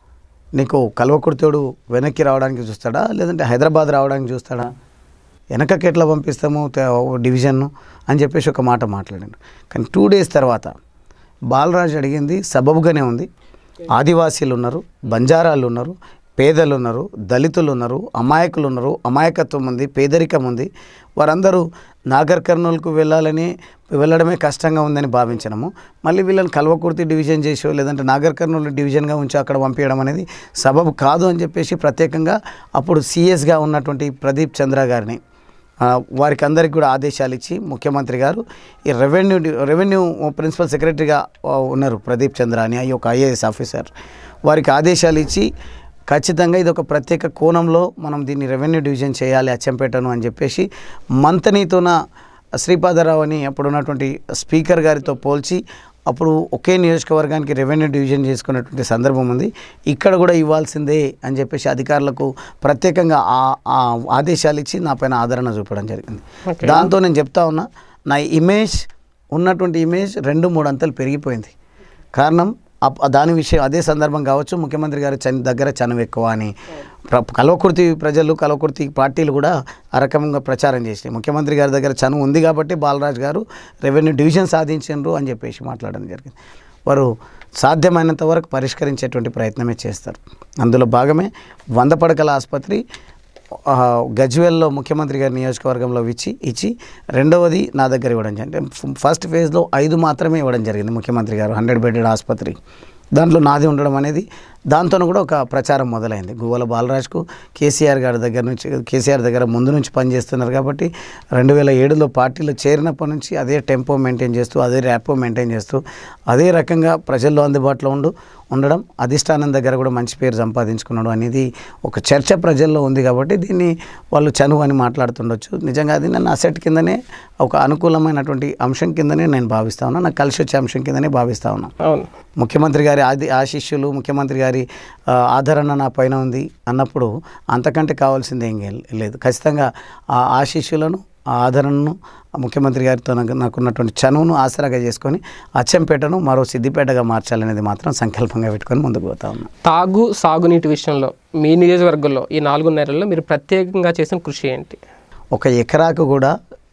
Speaker 2: నీకు కల్వకుర్తోడు వెనక్కి రావడానికి చూస్తాడా లేదంటే హైదరాబాద్ రావడానికి చూస్తాడా వెనకకి ఎట్లా పంపిస్తాము తే- డివిజన్ను అని చెప్పేసి ఒక మాట మాట్లాడాను కానీ టూ డేస్ తర్వాత బాలరాజు అడిగింది సబబుగానే ఉంది ఆదివాసీలు ఉన్నారు బంజారాలు ఉన్నారు పేదలు ఉన్నారు దళితులు ఉన్నారు అమాయకులు ఉన్నారు అమాయకత్వం ఉంది పేదరికం ఉంది వారందరూ నాగర్ కర్నూలుకు వెళ్ళాలని వెళ్ళడమే కష్టంగా ఉందని భావించడము మళ్ళీ వీళ్ళని కల్వకుర్తి డివిజన్ చేసో లేదంటే నాగర్ కర్నూలు డివిజన్గా ఉంచి అక్కడ పంపించడం అనేది సబబు కాదు అని చెప్పేసి ప్రత్యేకంగా అప్పుడు సిఎస్గా ఉన్నటువంటి ప్రదీప్ చంద్ర గారిని ఆ, వారికి అందరికి కూడా ఆదేశాలు ఇచ్చి ముఖ్యమంత్రి గారు ఈ రెవెన్యూ డి- రెవెన్యూ ప్రిన్సిపల్ సెక్రటరీగా ఆ, ఉన్నారు ప్రదీప్ చంద్ర అని ఈ ఒక ఐఏఎస్ ఆఫీసర్ వారికి ఆదేశాలు ఇచ్చి ఖచ్చితంగా ఇది ఒక ప్రత్యేక కోణంలో మనం దీన్ని రెవెన్యూ డివిజన్ చేయాలి అచ్చంపేటను అని చెప్పేసి మంతనీతోన శ్రీపాదరావు అని అప్పుడు ఉన్నటువంటి స్పీకర్ గారితో పోల్చి అప్పుడు ఒకే నియోజకవర్గానికి రెవెన్యూ డివిజన్ చేసుకున్నటువంటి సందర్భం ఉంది ఇక్కడ కూడా ఇవ్వాల్సిందే అని చెప్పేసి అధికారులకు ప్రత్యేకంగా ఆ- ఆ ఆదేశాలు ఇచ్చి నా పైన ఆదరణ చూపడం జరిగింది
Speaker 1: Okay.
Speaker 2: దాంతో నేను చెప్తా ఉన్నా నా ఇమేజ్ ఉన్నటువంటి ఇమేజ్ రెండు మూడు అంతలు పెరిగిపోయింది కారణం అప్- దాని విషయం అదే సందర్భం కావచ్చు ముఖ్యమంత్రి గారి చని దగ్గర చనువు ఎక్కువ అని ప్ర కలవకుర్తి ప్రజలు కలవకుర్తి పార్టీలు కూడా ఆ రకంగా ప్రచారం చేసినాయి ముఖ్యమంత్రి గారి దగ్గర చనువు ఉంది కాబట్టి బాలరాజు గారు రెవెన్యూ డివిజన్ సాధించారు అని చెప్పేసి మాట్లాడడం జరిగింది వారు సాధ్యమైనంత వరకు పరిష్కరించేటువంటి ప్రయత్నమే చేస్తారు అందులో భాగమే వంద పడకల ఆసుపత్రి ఆ, గజ్వేల్లో ముఖ్యమంత్రి గారి నియోజకవర్గంలో ఇచ్చి ఇచ్చి రెండవది నా దగ్గర ఇవ్వడం జరిగింది అంటే ఫస్ట్ ఫేజ్లో ఐదు మాత్రమే ఇవ్వడం జరిగింది ముఖ్యమంత్రి గారు హండ్రెడ్ బెడెడ్ ఆసుపత్రి దాంట్లో నాది ఉండడం అనేది దాంతో కూడా ఒక ప్రచారం మొదలైంది గువ్వల బాలరాజ్కు కేసీఆర్ గారి దగ్గర నుంచి కేసీఆర్ దగ్గర ముందు నుంచి పనిచేస్తున్నారు కాబట్టి రెండు వేల ఏడులో పార్టీలో చేరినప్పటి నుంచి అదే టెంపో మెయింటైన్ చేస్తూ అదే ర్యాపో మెయింటైన్ చేస్తూ అదే రకంగా ప్రజల్లో అందుబాటులో ఉండు ఉండడం అధిష్టానం దగ్గర కూడా మంచి పేరు సంపాదించుకున్నాడు అనేది ఒక చర్చ ప్రజల్లో ఉంది కాబట్టి దీన్ని వాళ్ళు చనువు అని మాట్లాడుతుండొచ్చు నిజంగా అది నన్ను అసెట్ కిందనే ఒక అనుకూలమైనటువంటి అంశం కిందనే నేను భావిస్తా ఉన్నా నాకు కలిసి వచ్చే అంశం కిందనే భావిస్తా ఉన్నా
Speaker 1: అవును
Speaker 2: ముఖ్యమంత్రి గారి ఆది ఆశీస్సులు ముఖ్యమంత్రి గారి ఆ, ఆదరణ నా పైన ఉంది అన్నప్పుడు అంతకంటే కావాల్సింది ఏం లేదు ఖచ్చితంగా ఆ ఆశీస్సులను ఆ ఆదరణను ఆ ముఖ్యమంత్రి గారితో నాకు నాకున్నటువంటి చనువును ఆసరాగా చేసుకొని అచ్చంపేటను మరో సిద్దిపేటగా మార్చాలనేది మాత్రం సంకల్పంగా పెట్టుకొని ముందుకు పోతా ఉన్నాం
Speaker 1: తాగు సాగునీటి విషయంలో మీ నియోజకవర్గంలో ఈ నాలుగు నెలల్లో మీరు ప్రత్యేకంగా చేసిన కృషి ఏంటి
Speaker 2: ఒక ఎకరాకు కూడా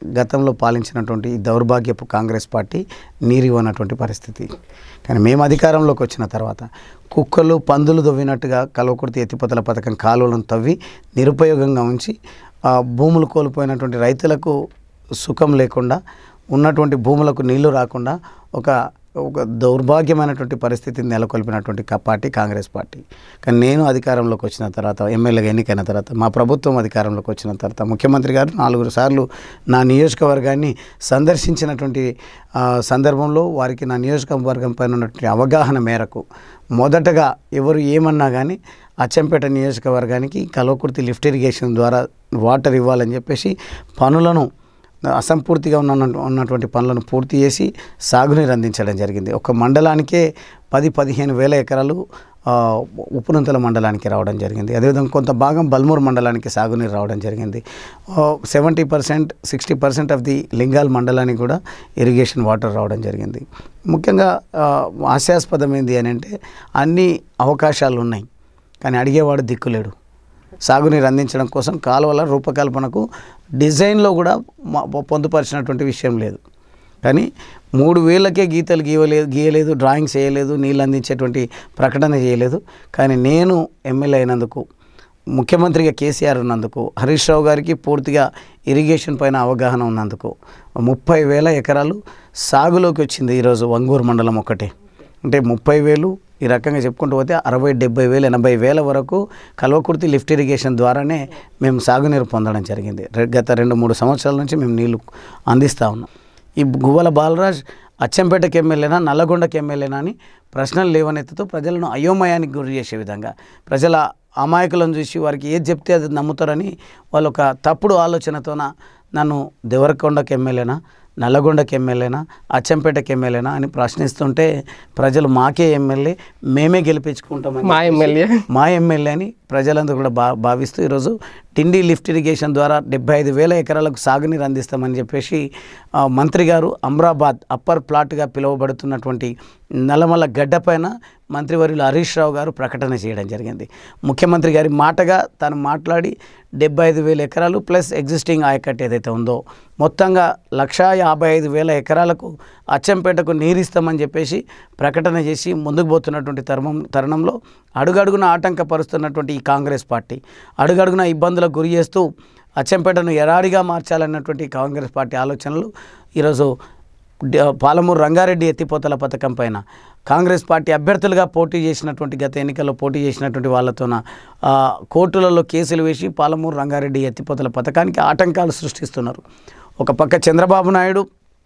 Speaker 2: గతంలో పాలించినటువంటి ఈ దౌర్భాగ్యపు కాంగ్రెస్ పార్టీ నీరివన్నటువంటి పరిస్థితి కానీ మేము అధికారంలోకి వచ్చిన తర్వాత కుక్కలు పందులు దవ్వినట్టుగా కల్వకుర్తి ఎత్తిపోతల పథకం కాలువలను తవ్వి నిరుపయోగంగా ఉంచి ఆ భూములు కోల్పోయినటువంటి రైతులకు సుఖం లేకుండా ఉన్నటువంటి భూములకు నీళ్లు రాకుండా ఒక ఒక దౌర్భాగ్యమైనటువంటి పరిస్థితిని నెలకొల్పినటువంటి కా- పార్టీ కాంగ్రెస్ పార్టీ కానీ నేను అధికారంలోకి వచ్చిన తర్వాత ఎమ్మెల్యేగా ఎన్నికైన తర్వాత మా ప్రభుత్వం అధికారంలోకి వచ్చిన తర్వాత ముఖ్యమంత్రి గారు నాలుగు సార్లు నా నియోజకవర్గాన్ని సందర్శించినటువంటి ఆ, సందర్భంలో వారికి నా నియోజకవర్గం పైన ఉన్నటువంటి అవగాహన మేరకు మొదటగా ఎవరు ఏమన్నా కానీ అచ్చంపేట నియోజకవర్గానికి కల్వకుర్తి లిఫ్ట్ ఇరిగేషన్ ద్వారా వాటర్ ఇవ్వాలని చెప్పేసి పనులను అసంపూర్తిగా ఉన్న ఉన్నటువంటి పనులను పూర్తి చేసి సాగునీరు అందించడం జరిగింది ఒక మండలానికే పది పదిహేను వేల ఎకరాలు ఆ, ఉప్పునంతల మండలానికి రావడం జరిగింది అదేవిధంగా కొంత భాగం బల్మూరు మండలానికి సాగునీరు రావడం జరిగింది seventy percent sixty percent of the Lingal మండలానికి కూడా ఇరిగేషన్ వాటర్ రావడం జరిగింది ముఖ్యంగా ఆ, హాస్యాస్పదం ఏంది అని అంటే అన్ని అవకాశాలు ఉన్నాయి కానీ అడిగేవాడు దిక్కులేడు సాగునీరు అందించడం కోసం కాలువల రూపకల్పనకు డిజైన్లో కూడా మ- పొందుపరిచినటువంటి విషయం లేదు కానీ మూడు వేలకే గీతలు గీయలేదు గీయలేదు డ్రాయింగ్స్ చేయలేదు నీళ్ళు అందించేటువంటి ప్రకటన చేయలేదు కానీ నేను ఎమ్మెల్యే అయినందుకు ముఖ్యమంత్రిగా కేసీఆర్ ఉన్నందుకు హరీష్ రావు గారికి పూర్తిగా ఇరిగేషన్ పైన అవగాహన ఉన్నందుకు ముప్పై వేల ఎకరాలు సాగులోకి వచ్చింది ఈరోజు వంగూరు మండలం ఒక్కటే అంటే ముప్పై వేలు ఈ రకంగా చెప్పుకుంటూ పోతే అరవై డెబ్బై వేలు ఎనభై వేల వరకు కల్వకుర్తి లిఫ్ట్ ఇరిగేషన్ ద్వారానే మేము సాగునీరు పొందడం జరిగింది రె- గత రెండు మూడు సంవత్సరాల నుంచి మేము నీళ్లు అందిస్తూ ఉన్నాం ఈ గువ్వల బాలరాజ్ అచ్చంపేటకి ఎమ్మెల్యేనా నల్లగొండకి ఎమ్మెల్యేనా అని ప్రశ్నలు లేవనెత్తుతూ ప్రజలను అయోమయానికి గురి చేసే విధంగా ప్రజల అమాయకులను చూసి వారికి ఏది చెప్తే అది నమ్ముతారని వాళ్ళు ఒక తప్పుడు ఆలోచనతోన నన్ను దేవరకొండకి ఎమ్మెల్యేనా నల్లగొండకి ఎమ్మెల్యేనా అచ్చంపేటకి ఎమ్మెల్యేనా అని ప్రశ్నిస్తుంటే ప్రజలు మాకే ఎమ్మెల్యే మేమే గెలిపించుకుంటామని
Speaker 1: మా ఎమ్మెల్యే
Speaker 2: మా ఎమ్మెల్యే అని ప్రజలందరూ కూడా భా భావిస్తూ ఈరోజు టిండి లిఫ్ట్ ఇరిగేషన్ ద్వారా డెబ్బై ఐదు వేల ఎకరాలకు సాగునీరు అందిస్తామని చెప్పేసి ఆ, మంత్రి గారు అమ్రాబాద్ అప్పర్ ప్లాట్గా పిలువబడుతున్నటువంటి నల్లమల్ల గడ్డపైన మంత్రివర్యులు హరీష్ రావు గారు ప్రకటన చేయడం జరిగింది ముఖ్యమంత్రి గారి మాటగా తను మాట్లాడి డెబ్బై ఐదు వేల ఎకరాలు ప్లస్ ఎగ్జిస్టింగ్ ఆయకట్టు ఏదైతే ఉందో మొత్తంగా లక్షా యాభై ఐదు వేల ఎకరాలకు అచ్చంపేటకు నీరిస్తామని చెప్పేసి ప్రకటన చేసి ముందుకు పోతున్నటువంటి తరుణం తరుణంలో అడుగడుగున ఆటంకపరుస్తున్నటువంటి ఈ కాంగ్రెస్ పార్టీ అడుగడుగున ఇబ్బందులకు గురి చేస్తూ అచ్చంపేటను ఎడారిగా మార్చాలన్నటువంటి కాంగ్రెస్ పార్టీ ఆలోచనలు ఈరోజు డ- పాలమూరు రంగారెడ్డి ఎత్తిపోతల పథకం పైన కాంగ్రెస్ పార్టీ అభ్యర్థులుగా పోటీ చేసినటువంటి గత ఎన్నికల్లో పోటీ చేసినటువంటి వాళ్ళతోన ఆ, కోర్టులలో కేసులు వేసి పాలమూరు రంగారెడ్డి ఎత్తిపోతల పథకానికి ఆటంకాలు సృష్టిస్తున్నారు ఒక పక్క చంద్రబాబు నాయుడు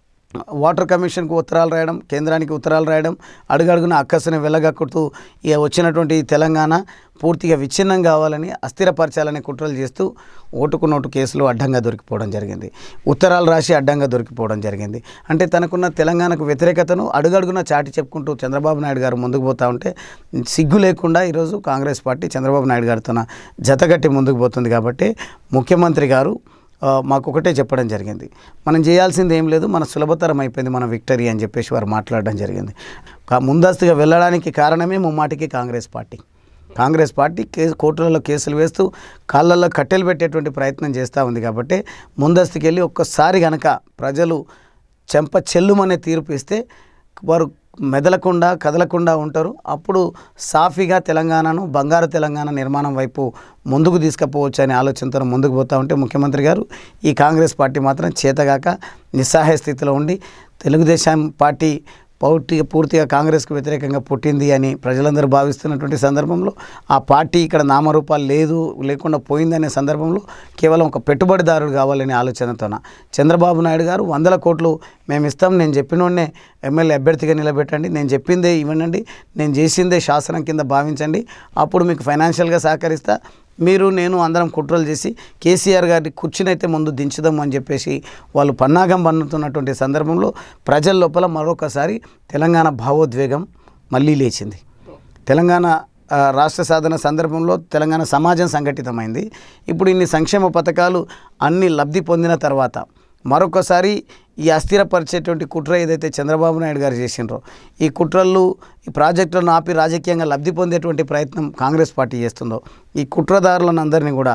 Speaker 2: వాటర్ కమిషన్కు ఉత్తరాలు రాయడం కేంద్రానికి ఉత్తరాలు రాయడం అడుగడుగున అక్కసుని వెళ్ళగక్కుతూ ఇక వచ్చినటువంటి తెలంగాణ పూర్తిగా విచ్ఛిన్నం కావాలని అస్థిరపరచాలని కుట్రలు చేస్తూ ఓటుకు నోటు కేసులు అడ్డంగా దొరికిపోవడం జరిగింది ఉత్తరాలు రాసి అడ్డంగా దొరికిపోవడం జరిగింది అంటే తనకున్న తెలంగాణకు వ్యతిరేకతను అడుగడుగున చాటి చెప్పుకుంటూ చంద్రబాబు నాయుడు గారు ముందుకు పోతా ఉంటే సిగ్గు లేకుండా ఈరోజు కాంగ్రెస్ పార్టీ చంద్రబాబు నాయుడు గారితో జతగట్టి ముందుకు పోతుంది కాబట్టి ముఖ్యమంత్రి గారు ఆ, మాకు ఒకటే చెప్పడం జరిగింది మనం చేయాల్సింది ఏం లేదు మన సులభతరం అయిపోయింది మన విక్టరీ అని చెప్పేసి వారు మాట్లాడడం జరిగింది కా- ముందస్తుగా వెళ్ళడానికి కారణమే ముమ్మాటికి కాంగ్రెస్ పార్టీ కాంగ్రెస్ పార్టీ కే కోర్టులలో కేసులు వేస్తూ కాళ్ళల్లో కట్టెలు పెట్టేటువంటి ప్రయత్నం చేస్తూ ఉంది కాబట్టి ముందస్తుకు వెళ్ళి ఒక్కసారి గనక ప్రజలు చెంప చెల్లుమనే తీర్పు ఇస్తే వారు మెదలకుండా కదలకుండా ఉంటారు అప్పుడు సాఫీగా తెలంగాణను బంగారు తెలంగాణ నిర్మాణం వైపు ముందుకు తీసుకుపోవచ్చు అనే ఆలోచనతో ముందుకు పోతా ఉంటే ముఖ్యమంత్రి గారు ఈ కాంగ్రెస్ పార్టీ మాత్రం చేతగాక నిస్సహాయ స్థితిలో ఉండి తెలుగుదేశం పార్టీ పూర్తిగా పూర్తిగా కాంగ్రెస్కు వ్యతిరేకంగా పుట్టింది అని ప్రజలందరూ భావిస్తున్నటువంటి సందర్భంలో ఆ పార్టీ ఇక్కడ నామరూపాలు లేదు లేకుండా పోయిందనే సందర్భంలో కేవలం ఒక పెట్టుబడిదారుడు కావాలనే ఆలోచనతోన చంద్రబాబు నాయుడు గారు వందల కోట్లు మేము ఇస్తాం నేను చెప్పినోడనే ఎమ్మెల్యే అభ్యర్థిగా నిలబెట్టండి నేను చెప్పిందే ఇవ్వండి నేను చేసిందే శాసనం కింద భావించండి అప్పుడు మీకు ఫైనాన్షియల్గా సహకరిస్తా మీరు నేను అందరం కుట్రలు చేసి కేసీఆర్ గారి కుర్చీనైతే ముందు దించుదాం అని చెప్పేసి వాళ్ళు పన్నాగం పన్నుతున్నటువంటి సందర్భంలో ప్రజల లోపల మరొకసారి తెలంగాణ భావోద్వేగం మళ్ళీ లేచింది తెలంగాణ ఆ, రాష్ట్ర సాధన సందర్భంలో తెలంగాణ సమాజం సంఘటితమైంది ఇప్పుడు ఇన్ని సంక్షేమ పథకాలు అన్ని లబ్ధి పొందిన తర్వాత మరొకసారి ఈ అస్థిరపరిచేటువంటి కుట్ర ఏదైతే చంద్రబాబు నాయుడు గారు చేసిండ్రో ఈ కుట్రలు ఈ ప్రాజెక్టులను ఆపి రాజకీయంగా లబ్ధి పొందేటువంటి ప్రయత్నం కాంగ్రెస్ పార్టీ చేస్తుందో ఈ కుట్రదారులను అందరినీ కూడా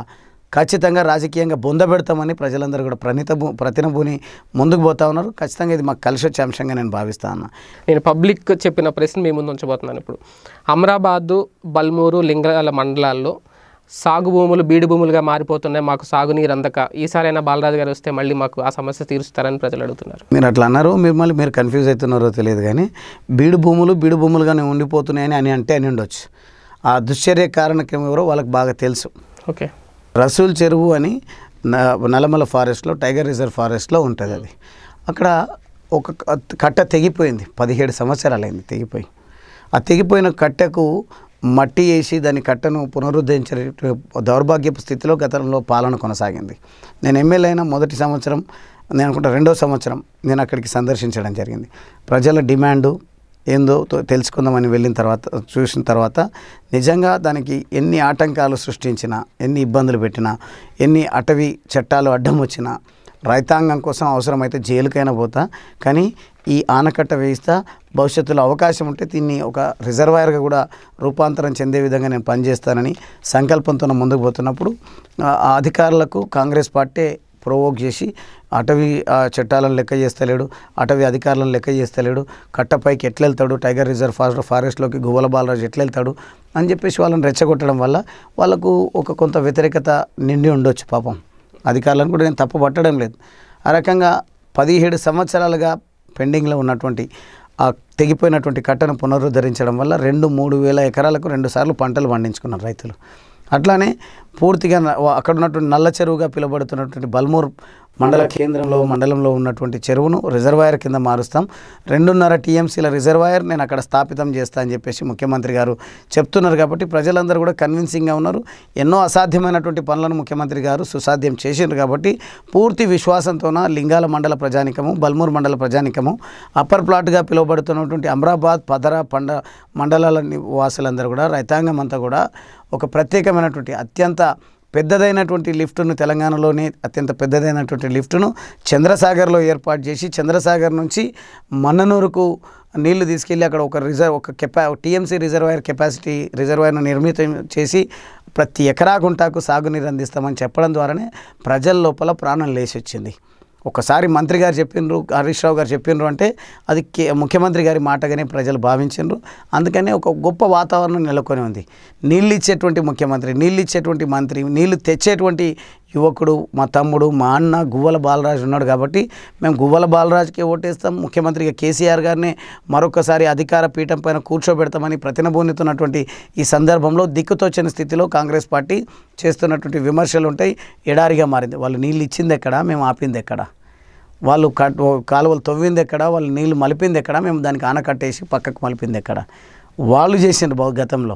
Speaker 2: ఖచ్చితంగా రాజకీయంగా బొందబెడతామని ప్రజలందరూ కూడా ప్రణిత భూ ప్రతినభూని ముందుకు పోతా ఉన్నారు ఖచ్చితంగా ఇది మాకు కలిసి వచ్చే అంశంగా నేను భావిస్తా ఉన్నా
Speaker 1: నేను పబ్లిక్ చెప్పిన ప్రశ్న మీ ముందు ఉంచబోతున్నాను ఇప్పుడు అమరాబాదు బల్మూరు లింగాల మండలాల్లో సాగు భూములు బీడు భూములుగా మారిపోతున్నాయి మాకు సాగునీరు అందక ఈసారైనా బాలరాజు గారు వస్తే మళ్ళీ మాకు ఆ సమస్య తీరుస్తారని ప్రజలు అడుగుతున్నారు
Speaker 2: మీరు అట్లా అన్నారు మిమ్మల్ని మీరు కన్ఫ్యూజ్ అవుతున్నారో తెలియదు కానీ బీడు భూములు బీడు భూములుగానే ఉండిపోతున్నాయని అని అంటే అని ఉండొచ్చు ఆ దుశ్చర్య కారణకం ఎవరో వాళ్ళకి బాగా తెలుసు
Speaker 1: ఓకే
Speaker 2: రసూల్ చెరువు అని న- నల్లమల ఫారెస్ట్లో టైగర్ రిజర్వ్ ఫారెస్ట్లో ఉంటుంది అది అక్కడ ఒక క- కట్ట తెగిపోయింది పదిహేడు సంవత్సరాలైంది తెగిపోయి ఆ తెగిపోయిన కట్టెకు మట్టి వేసి దాని కట్టను పునరుద్ధరించే దౌర్భాగ్యపు స్థితిలో గతంలో పాలన కొనసాగింది నేను ఎమ్మెల్యే అయిన మొదటి సంవత్సరం నేను అనుకుంటా రెండో సంవత్సరం నేను అక్కడికి సందర్శించడం జరిగింది ప్రజల డిమాండు ఏందో తో- తెలుసుకుందామని వెళ్ళిన తర్వాత చూసిన తర్వాత నిజంగా దానికి ఎన్ని ఆటంకాలు సృష్టించినా ఎన్ని ఇబ్బందులు పెట్టినా ఎన్ని అటవీ చట్టాలు అడ్డం వచ్చినా రైతాంగం కోసం అవసరమైతే జైలుకైనా పోతా కానీ ఈ ఆనకట్ట వేయిస్తా భవిష్యత్తులో అవకాశం ఉంటే దీన్ని ఒక రిజర్వాయర్గా కూడా రూపాంతరం చెందే విధంగా నేను పనిచేస్తానని సంకల్పంతో ముందుకు పోతున్నప్పుడు ఆ ఆ అధికారులకు కాంగ్రెస్ పార్టీ ప్రొవోక్ చేసి అటవీ ఆ, చట్టాలను లెక్క చేస్తలేడు అటవీ అధికారులను లెక్క చేస్తలేడు కట్టపైకి ఎట్లా వెళ్తాడు టైగర్ రిజర్వ్ ఫారెస్ట్ ఫారెస్ట్లోకి గువ్వల బాలరాజు ఎట్లా వెళ్తాడు అని చెప్పేసి వాళ్ళని రెచ్చగొట్టడం వల్ల వాళ్ళకు ఒక కొంత వ్యతిరేకత నిండి ఉండొచ్చు పాపం అధికారులను కూడా నేను తప్పు పట్టడం లేదు ఆ రకంగా పదిహేడు సంవత్సరాలుగా పెండింగ్లో ఉన్నటువంటి ఆ తెగిపోయినటువంటి కట్టను పునరుద్ధరించడం వల్ల రెండు మూడు వేల ఎకరాలకు రెండు సార్లు పంటలు పండించుకున్నారు రైతులు అట్లానే పూర్తిగా న- వా- అక్కడ ఉన్నటువంటి నల్ల చెరువుగా పిలువబడుతున్నటువంటి బల్మూర్ మండల కేంద్రంలో మండలంలో ఉన్నటువంటి చెరువును రిజర్వాయర్ కింద మారుస్తాం రెండున్నర టీఎంసీల రిజర్వాయర్ నేను అక్కడ స్థాపితం చేస్తా అని చెప్పేసి ముఖ్యమంత్రి గారు చెప్తున్నారు కాబట్టి ప్రజలందరూ కూడా కన్విన్సింగ్గా ఉన్నారు ఎన్నో అసాధ్యమైనటువంటి పనులను ముఖ్యమంత్రి గారు సుసాధ్యం చేసిండ్రు కాబట్టి పూర్తి విశ్వాసంతోన లింగాల మండల ప్రజానికము బల్మూర్ మండల ప్రజానికము అప్పర్ ప్లాట్గా పిలువబడుతున్నటువంటి అమరాబాద్ పదర పండ మండలాల ని- వాసులందరూ కూడా రైతాంగం అంతా కూడా ఒక ప్రత్యేకమైనటువంటి అత్యంత పెద్దదైనటువంటి లిఫ్ట్ను తెలంగాణలోనే అత్యంత పెద్దదైనటువంటి లిఫ్ట్ను చంద్రసాగర్లో ఏర్పాటు చేసి చంద్రసాగర్ నుంచి మన్ననూరుకు నీళ్లు తీసుకెళ్ళి అక్కడ ఒక రిజర్వ్ ఒక కెపా టీఎంసీ రిజర్వాయర్ కెపాసిటీ రిజర్వాయర్ను నిర్మితం చేసి ప్రతి ఎకరా గుంటాకు సాగునీరు అందిస్తామని చెప్పడం ద్వారానే ప్రజల లోపల ప్రాణం లేచి వచ్చింది ఒకసారి మంత్రి గారు చెప్పిండ్రు హరీష్ రావు గారు చెప్పిండ్రు అంటే అది కే ముఖ్యమంత్రి గారి మాటగానే ప్రజలు భావించిండ్రు అందుకనే ఒక గొప్ప వాతావరణం నెలకొని ఉంది నీళ్ళు ఇచ్చేటువంటి ముఖ్యమంత్రి నీళ్ళు ఇచ్చేటువంటి మంత్రి నీళ్లు తెచ్చేటువంటి యువకుడు మా తమ్ముడు మా అన్న గువ్వల బాలరాజు ఉన్నాడు కాబట్టి మేము గువ్వల బాలరాజుకే ఓటేస్తాం ముఖ్యమంత్రిగా కేసీఆర్ గారిని మరొకసారి అధికార పీఠం పైన కూర్చోబెడతామని ప్రతినబోనితున్నటువంటి ఈ సందర్భంలో దిక్కుతోచని స్థితిలో కాంగ్రెస్ పార్టీ చేస్తున్నటువంటి విమర్శలు ఉంటాయి ఎడారిగా మారింది వాళ్ళు నీళ్ళు ఇచ్చింది ఎక్కడ మేము ఆపింది ఎక్కడ వాళ్ళు కట్ కాలువలు తవ్వింది ఎక్కడ వాళ్ళు నీళ్లు మలిపింది ఎక్కడ మేము దానికి ఆనకట్టేసి పక్కకు మలిపింది ఎక్కడ వాళ్ళు చేసిండ్రు బహు గతంలో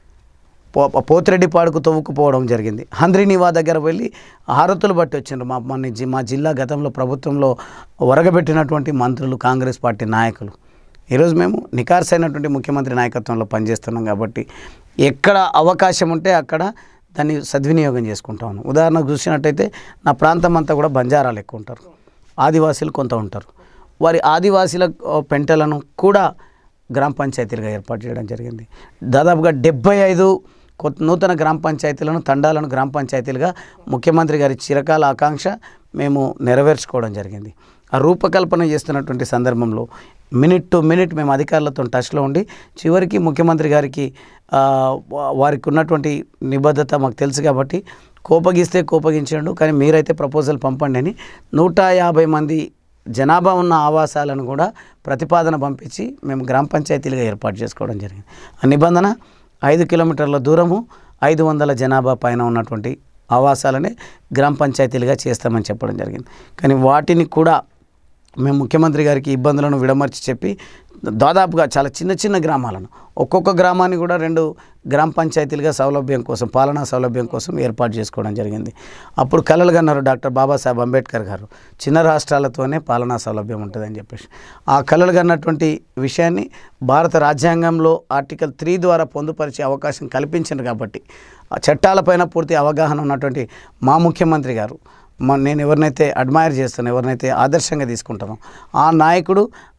Speaker 2: పో పోతిరెడ్డిపాడుకు తవ్వుకుపోవడం జరిగింది హంద్రీనివా దగ్గర వెళ్ళి హారతులు బట్టి వచ్చిండ్రు మా మన జి- మా జిల్లా గతంలో ప్రభుత్వంలో ఒరగబెట్టినటువంటి మంత్రులు కాంగ్రెస్ పార్టీ నాయకులు ఈరోజు మేము నికార్సైనటువంటి ముఖ్యమంత్రి నాయకత్వంలో పనిచేస్తున్నాం కాబట్టి ఎక్కడ అవకాశం ఉంటే అక్కడ దాన్ని సద్వినియోగం చేసుకుంటా ఉన్నాం ఉదాహరణకు చూసినట్టయితే నా ప్రాంతం అంతా కూడా బంజారాలు ఎక్కువ ఉంటారు ఆదివాసీలు కొంత ఉంటారు వారి ఆదివాసీల ఆ, పెంటలను కూడా గ్రామ పంచాయతీలుగా ఏర్పాటు చేయడం జరిగింది దాదాపుగా డెబ్బై ఐదు కొత్త నూతన గ్రామ పంచాయతీలను తండాలను గ్రామ పంచాయతీలుగా ముఖ్యమంత్రి గారి చిరకాల ఆకాంక్ష మేము నెరవేర్చుకోవడం జరిగింది ఆ రూపకల్పన చేస్తున్నటువంటి సందర్భంలో మినిట్ టు మినిట్ మేము అధికారులతో టచ్లో ఉండి చివరికి ముఖ్యమంత్రి గారికి ఆ, వా- వారికి ఉన్నటువంటి నిబద్ధత మాకు తెలుసు కాబట్టి కోపగిస్తే కోపగించండు కానీ మీరైతే ప్రపోజల్ పంపండి అని నూట యాభై మంది జనాభా ఉన్న ఆవాసాలను కూడా ప్రతిపాదన పంపించి మేము గ్రామ పంచాయతీలుగా ఏర్పాటు చేసుకోవడం జరిగింది ఆ నిబంధన ఐదు కిలోమీటర్ల దూరము ఐదు వందల జనాభా పైన ఉన్నటువంటి ఆవాసాలనే గ్రామ పంచాయతీలుగా చేస్తామని చెప్పడం జరిగింది కానీ వాటిని కూడా మేము ముఖ్యమంత్రి గారికి ఇబ్బందులను విడమర్చి చెప్పి దాదాపుగా చాలా చిన్న చిన్న గ్రామాలను ఒక్కొక్క గ్రామాన్ని కూడా రెండు గ్రామ పంచాయతీలుగా సౌలభ్యం కోసం పాలనా సౌలభ్యం కోసం ఏర్పాటు చేసుకోవడం జరిగింది అప్పుడు కలలు కన్నారు డాక్టర్ బాబాసాహెబ్ అంబేద్కర్ గారు చిన్న రాష్ట్రాలతోనే పాలనా సౌలభ్యం ఉంటుందని చెప్పేసి ఆ కలలు కన్నటువంటి విషయాన్ని భారత రాజ్యాంగంలో ఆర్టికల్ త్రీ ద్వారా పొందుపరిచే అవకాశం కల్పించింది కాబట్టి ఆ చట్టాలపైన పూర్తి అవగాహన ఉన్నటువంటి మా ముఖ్యమంత్రి గారు మా నేను ఎవరినైతే అడ్మైర్ చేస్తానో ఎవరినైతే ఆదర్శంగా తీసుకుంటానో ఆ నాయకుడు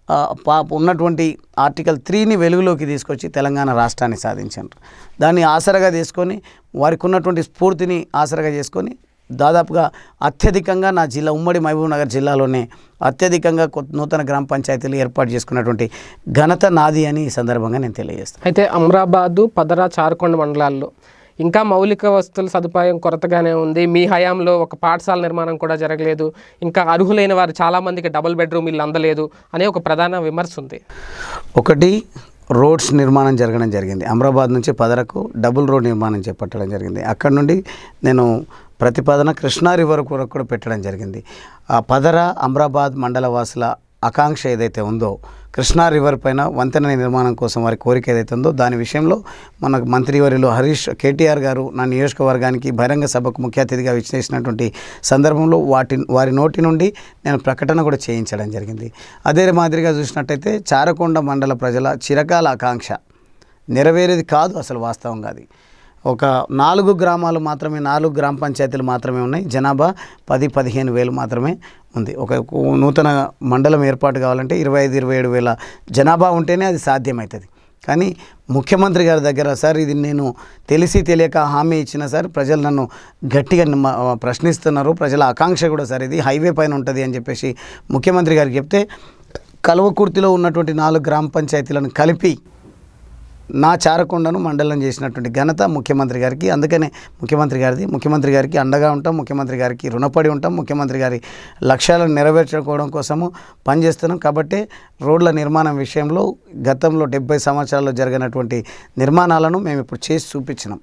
Speaker 2: ఆ, పా- ఉన్నటువంటి ఆర్టికల్ త్రీని వెలుగులోకి తీసుకొచ్చి తెలంగాణ రాష్ట్రాన్ని సాధించారు దాన్ని ఆసరగా తీసుకొని వారికి ఉన్నటువంటి స్ఫూర్తిని ఆసరగా చేసుకొని దాదాపుగా అత్యధికంగా నా జిల్లా ఉమ్మడి మహబూబ్ నగర్ జిల్లాలోనే అత్యధికంగా కొత్త నూతన గ్రామ పంచాయతీలు ఏర్పాటు చేసుకున్నటువంటి ఘనత నాది అని ఈ సందర్భంగా నేను తెలియజేస్తాను
Speaker 1: అయితే అమరాబాదు పదరా చారుకొండ మండలాల్లో ఇంకా మౌలిక వస్తువుల సదుపాయం కొరతగానే ఉంది మీ హయాంలో ఒక పాఠశాల నిర్మాణం కూడా జరగలేదు ఇంకా అర్హులైన వారు చాలామందికి డబుల్ బెడ్రూమ్ ఇల్లు అందలేదు అనే ఒక ప్రధాన విమర్శ ఉంది
Speaker 2: ఒకటి రోడ్స్ నిర్మాణం జరగడం జరిగింది అమరాబాద్ నుంచి పదరకు డబుల్ రోడ్ నిర్మాణం చేపట్టడం జరిగింది అక్కడ నుండి నేను ప్రతిపాదన కృష్ణా రివర్ వరకు కూడా పెట్టడం జరిగింది ఆ పదర అమరాబాద్ మండల వాసుల ఆకాంక్ష ఏదైతే ఉందో కృష్ణా రివర్ పైన వంతెన నిర్మాణం కోసం వారి కోరిక ఏదైతే ఉందో దాని విషయంలో మన మంత్రివర్యులు హరీష్ కేటీఆర్ గారు నా నియోజకవర్గానికి బహిరంగ సభకు ముఖ్య అతిథిగా విచ్చేసినటువంటి సందర్భంలో వాటి వారి నోటి నుండి నేను ప్రకటన కూడా చేయించడం జరిగింది అదే మాదిరిగా చూసినట్టయితే చారకొండ మండల ప్రజల చిరకాల ఆకాంక్ష నెరవేరేది కాదు అసలు వాస్తవంగా అది ఒక నాలుగు గ్రామాలు మాత్రమే నాలుగు గ్రామ పంచాయతీలు మాత్రమే ఉన్నాయి జనాభా పది పదిహేను వేలు మాత్రమే ఉంది ఒక నూతన మండలం ఏర్పాటు కావాలంటే ఇరవై ఐదు ఇరవై ఏడు వేల జనాభా ఉంటేనే అది సాధ్యమవుతుంది కానీ ముఖ్యమంత్రి గారి దగ్గర సార్ ఇది నేను తెలిసి తెలియక హామీ ఇచ్చిన సార్ ప్రజలు నన్ను గట్టిగా నమ్మ- ప్రశ్నిస్తున్నారు ప్రజల ఆకాంక్ష కూడా సార్ ఇది హైవే పైన ఉంటుంది అని చెప్పేసి ముఖ్యమంత్రి గారికి చెప్తే కల్వకుర్తిలో ఉన్నటువంటి నాలుగు గ్రామ పంచాయతీలను కలిపి నా చారకొండను మండలం చేసినటువంటి ఘనత ముఖ్యమంత్రి గారికి అందుకనే ముఖ్యమంత్రి గారిది ముఖ్యమంత్రి గారికి అండగా ఉంటాం ముఖ్యమంత్రి గారికి రుణపడి ఉంటాం ముఖ్యమంత్రి గారి లక్ష్యాలను నెరవేర్చుకోవడం కోసము పనిచేస్తున్నాం కాబట్టి రోడ్ల నిర్మాణం విషయంలో గతంలో డెబ్బై సంవత్సరాల్లో జరిగినటువంటి నిర్మాణాలను మేము ఇప్పుడు చేసి చూపించినాం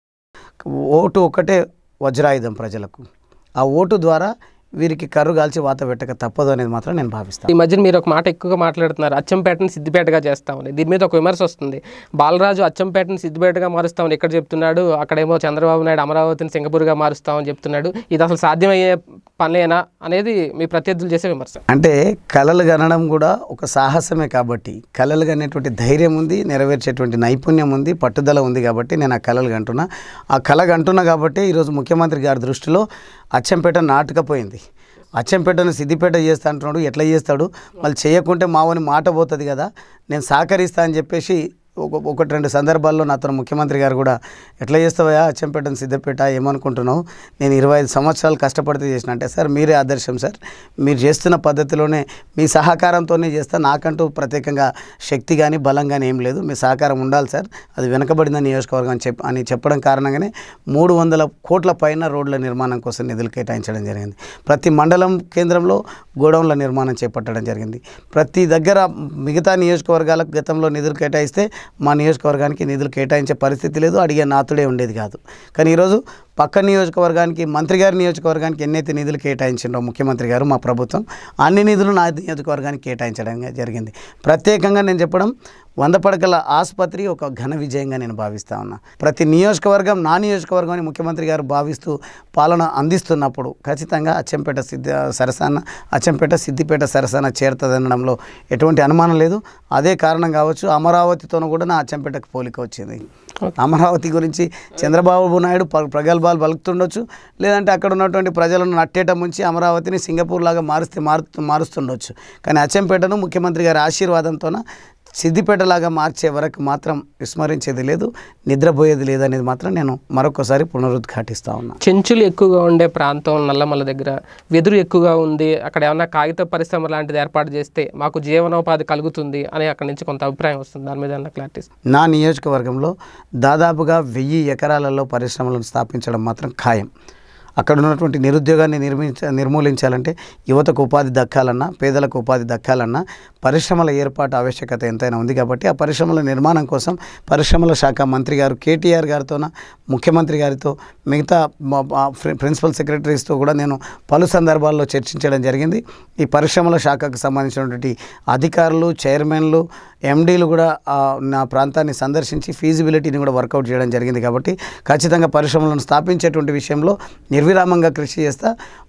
Speaker 2: ఓటు ఒకటే వజ్రాయుధం ప్రజలకు ఆ ఓటు ద్వారా వీరికి కర్రు కాల్చి వాత పెట్టక తప్పదు అనేది మాత్రం నేను భావిస్తాను
Speaker 1: ఈ మధ్యన మీరు ఒక మాట ఎక్కువగా మాట్లాడుతున్నారు అచ్చంపేటని సిద్దిపేటగా చేస్తామని దీని మీద ఒక విమర్శ వస్తుంది బాలరాజు అచ్చంపేటని సిద్దిపేటగా మారుస్తామని ఎక్కడ చెప్తున్నాడు అక్కడేమో చంద్రబాబు నాయుడు అమరావతిని సింగపూర్గా మారుస్తామని చెప్తున్నాడు ఇది అసలు సాధ్యమయ్యే పనేనా అనేది మీ ప్రత్యర్థులు చేసే విమర్శ
Speaker 2: అంటే కళలు కనడం కూడా ఒక సాహసమే కాబట్టి కళలు కనేటువంటి ధైర్యం ఉంది నెరవేర్చేటువంటి నైపుణ్యం ఉంది పట్టుదల ఉంది కాబట్టి నేను ఆ కళలు కంటున్నా ఆ కళ కంటున్నా కాబట్టి ఈరోజు ముఖ్యమంత్రి గారి దృష్టిలో అచ్చంపేట నాటుకపోయింది అచ్చంపేటను సిద్దిపేట చేస్తా అంటున్నాడు ఎట్లా చేస్తాడు మళ్ళీ చేయకుంటే మావని మాట పోతుంది కదా నేను సహకరిస్తా అని చెప్పేసి ఒక ఒకటి రెండు సందర్భాల్లో నాతో ముఖ్యమంత్రి గారు కూడా ఎట్లా చేస్తావా అచ్చంపేటను సిద్ధపేట ఏమనుకుంటున్నావు నేను ఇరవై ఐదు సంవత్సరాలు కష్టపడితే చేసిన అంటే సార్ మీరే ఆదర్శం సార్ మీరు చేస్తున్న పద్ధతిలోనే మీ సహకారంతోనే చేస్తా నాకంటూ ప్రత్యేకంగా శక్తి కానీ బలం కానీ ఏం లేదు మీ సహకారం ఉండాలి సార్ అది వెనకబడిన నియోజకవర్గం అని చెప్ అని చెప్పడం కారణంగానే మూడు వందల కోట్ల పైన రోడ్ల నిర్మాణం కోసం నిధులు కేటాయించడం జరిగింది ప్రతి మండలం కేంద్రంలో గోడౌన్ల నిర్మాణం చేపట్టడం జరిగింది ప్రతి దగ్గర మిగతా నియోజకవర్గాలకు గతంలో నిధులు కేటాయిస్తే మా నియోజకవర్గానికి నిధులు కేటాయించే పరిస్థితి లేదు అడిగే నాతుడే ఉండేది కాదు కానీ ఈరోజు పక్క నియోజకవర్గానికి మంత్రి గారి నియోజకవర్గానికి ఎన్నైతే నిధులు కేటాయించిండో ముఖ్యమంత్రి గారు మా ప్రభుత్వం అన్ని నిధులు నా నియోజకవర్గానికి కేటాయించడం జరిగింది ప్రత్యేకంగా నేను చెప్పడం వంద పడకల ఆసుపత్రి ఒక ఘన విజయంగా నేను భావిస్తా ఉన్నా ప్రతి నియోజకవర్గం నా నియోజకవర్గం అని ముఖ్యమంత్రి గారు భావిస్తూ పాలన అందిస్తున్నప్పుడు ఖచ్చితంగా అచ్చంపేట సిద్ధ సరసాన అచ్చంపేట సిద్దిపేట సరసాన చేరుతుందనడంలో ఎటువంటి అనుమానం లేదు అదే కారణం కావచ్చు అమరావతితోనూ కూడా నా అచ్చంపేటకు పోలిక వచ్చింది అమరావతి గురించి చంద్రబాబు నాయుడు ప- ప్రగల్భాలు పలుకుతుండొచ్చు లేదంటే అక్కడ ఉన్నటువంటి ప్రజలను నట్టేట ముంచి అమరావతిని సింగపూర్ లాగా మారుస్తే మారు మారుస్తుండొచ్చు కానీ అచ్చంపేటను ముఖ్యమంత్రి గారి ఆశీర్వాదంతోన సిద్దిపేటలాగా మార్చే వరకు మాత్రం విస్మరించేది లేదు నిద్రపోయేది లేదనేది మాత్రం నేను మరొకసారి పునరుద్ఘాటిస్తా ఉన్నా
Speaker 1: చెంచులు ఎక్కువగా ఉండే ప్రాంతం నల్లమల్ల దగ్గర వెదురు ఎక్కువగా ఉంది అక్కడ ఏమన్నా కాగిత పరిశ్రమ లాంటిది ఏర్పాటు చేస్తే మాకు జీవనోపాధి కలుగుతుంది అని అక్కడి నుంచి కొంత అభిప్రాయం వస్తుంది దాని మీద ఏమన్నా క్లారిటీ
Speaker 2: నా నియోజకవర్గంలో దాదాపుగా వెయ్యి ఎకరాలలో పరిశ్రమలను స్థాపించడం మాత్రం ఖాయం అక్కడ ఉన్నటువంటి నిరుద్యోగాన్ని నిర్మించ నిర్మూలించాలంటే యువతకు ఉపాధి దక్కాలన్నా పేదలకు ఉపాధి దక్కాలన్నా పరిశ్రమల ఏర్పాటు ఆవశ్యకత ఎంతైనా ఉంది కాబట్టి ఆ పరిశ్రమల నిర్మాణం కోసం పరిశ్రమల శాఖ మంత్రి గారు కేటీఆర్ గారితోన ముఖ్యమంత్రి గారితో మిగతా మా- మా ప్రి- ప్రిన్సిపల్ సెక్రటరీస్తో కూడా నేను పలు సందర్భాల్లో చర్చించడం జరిగింది ఈ పరిశ్రమల శాఖకు సంబంధించినటువంటి అధికారులు చైర్మన్లు ఎండీలు కూడా ఆ, నా ప్రాంతాన్ని సందర్శించి ఫీజిబిలిటీని కూడా వర్కౌట్ చేయడం జరిగింది కాబట్టి ఖచ్చితంగా పరిశ్రమలను స్థాపించేటువంటి విషయంలో నిర్విరామంగా కృషి చేస్తా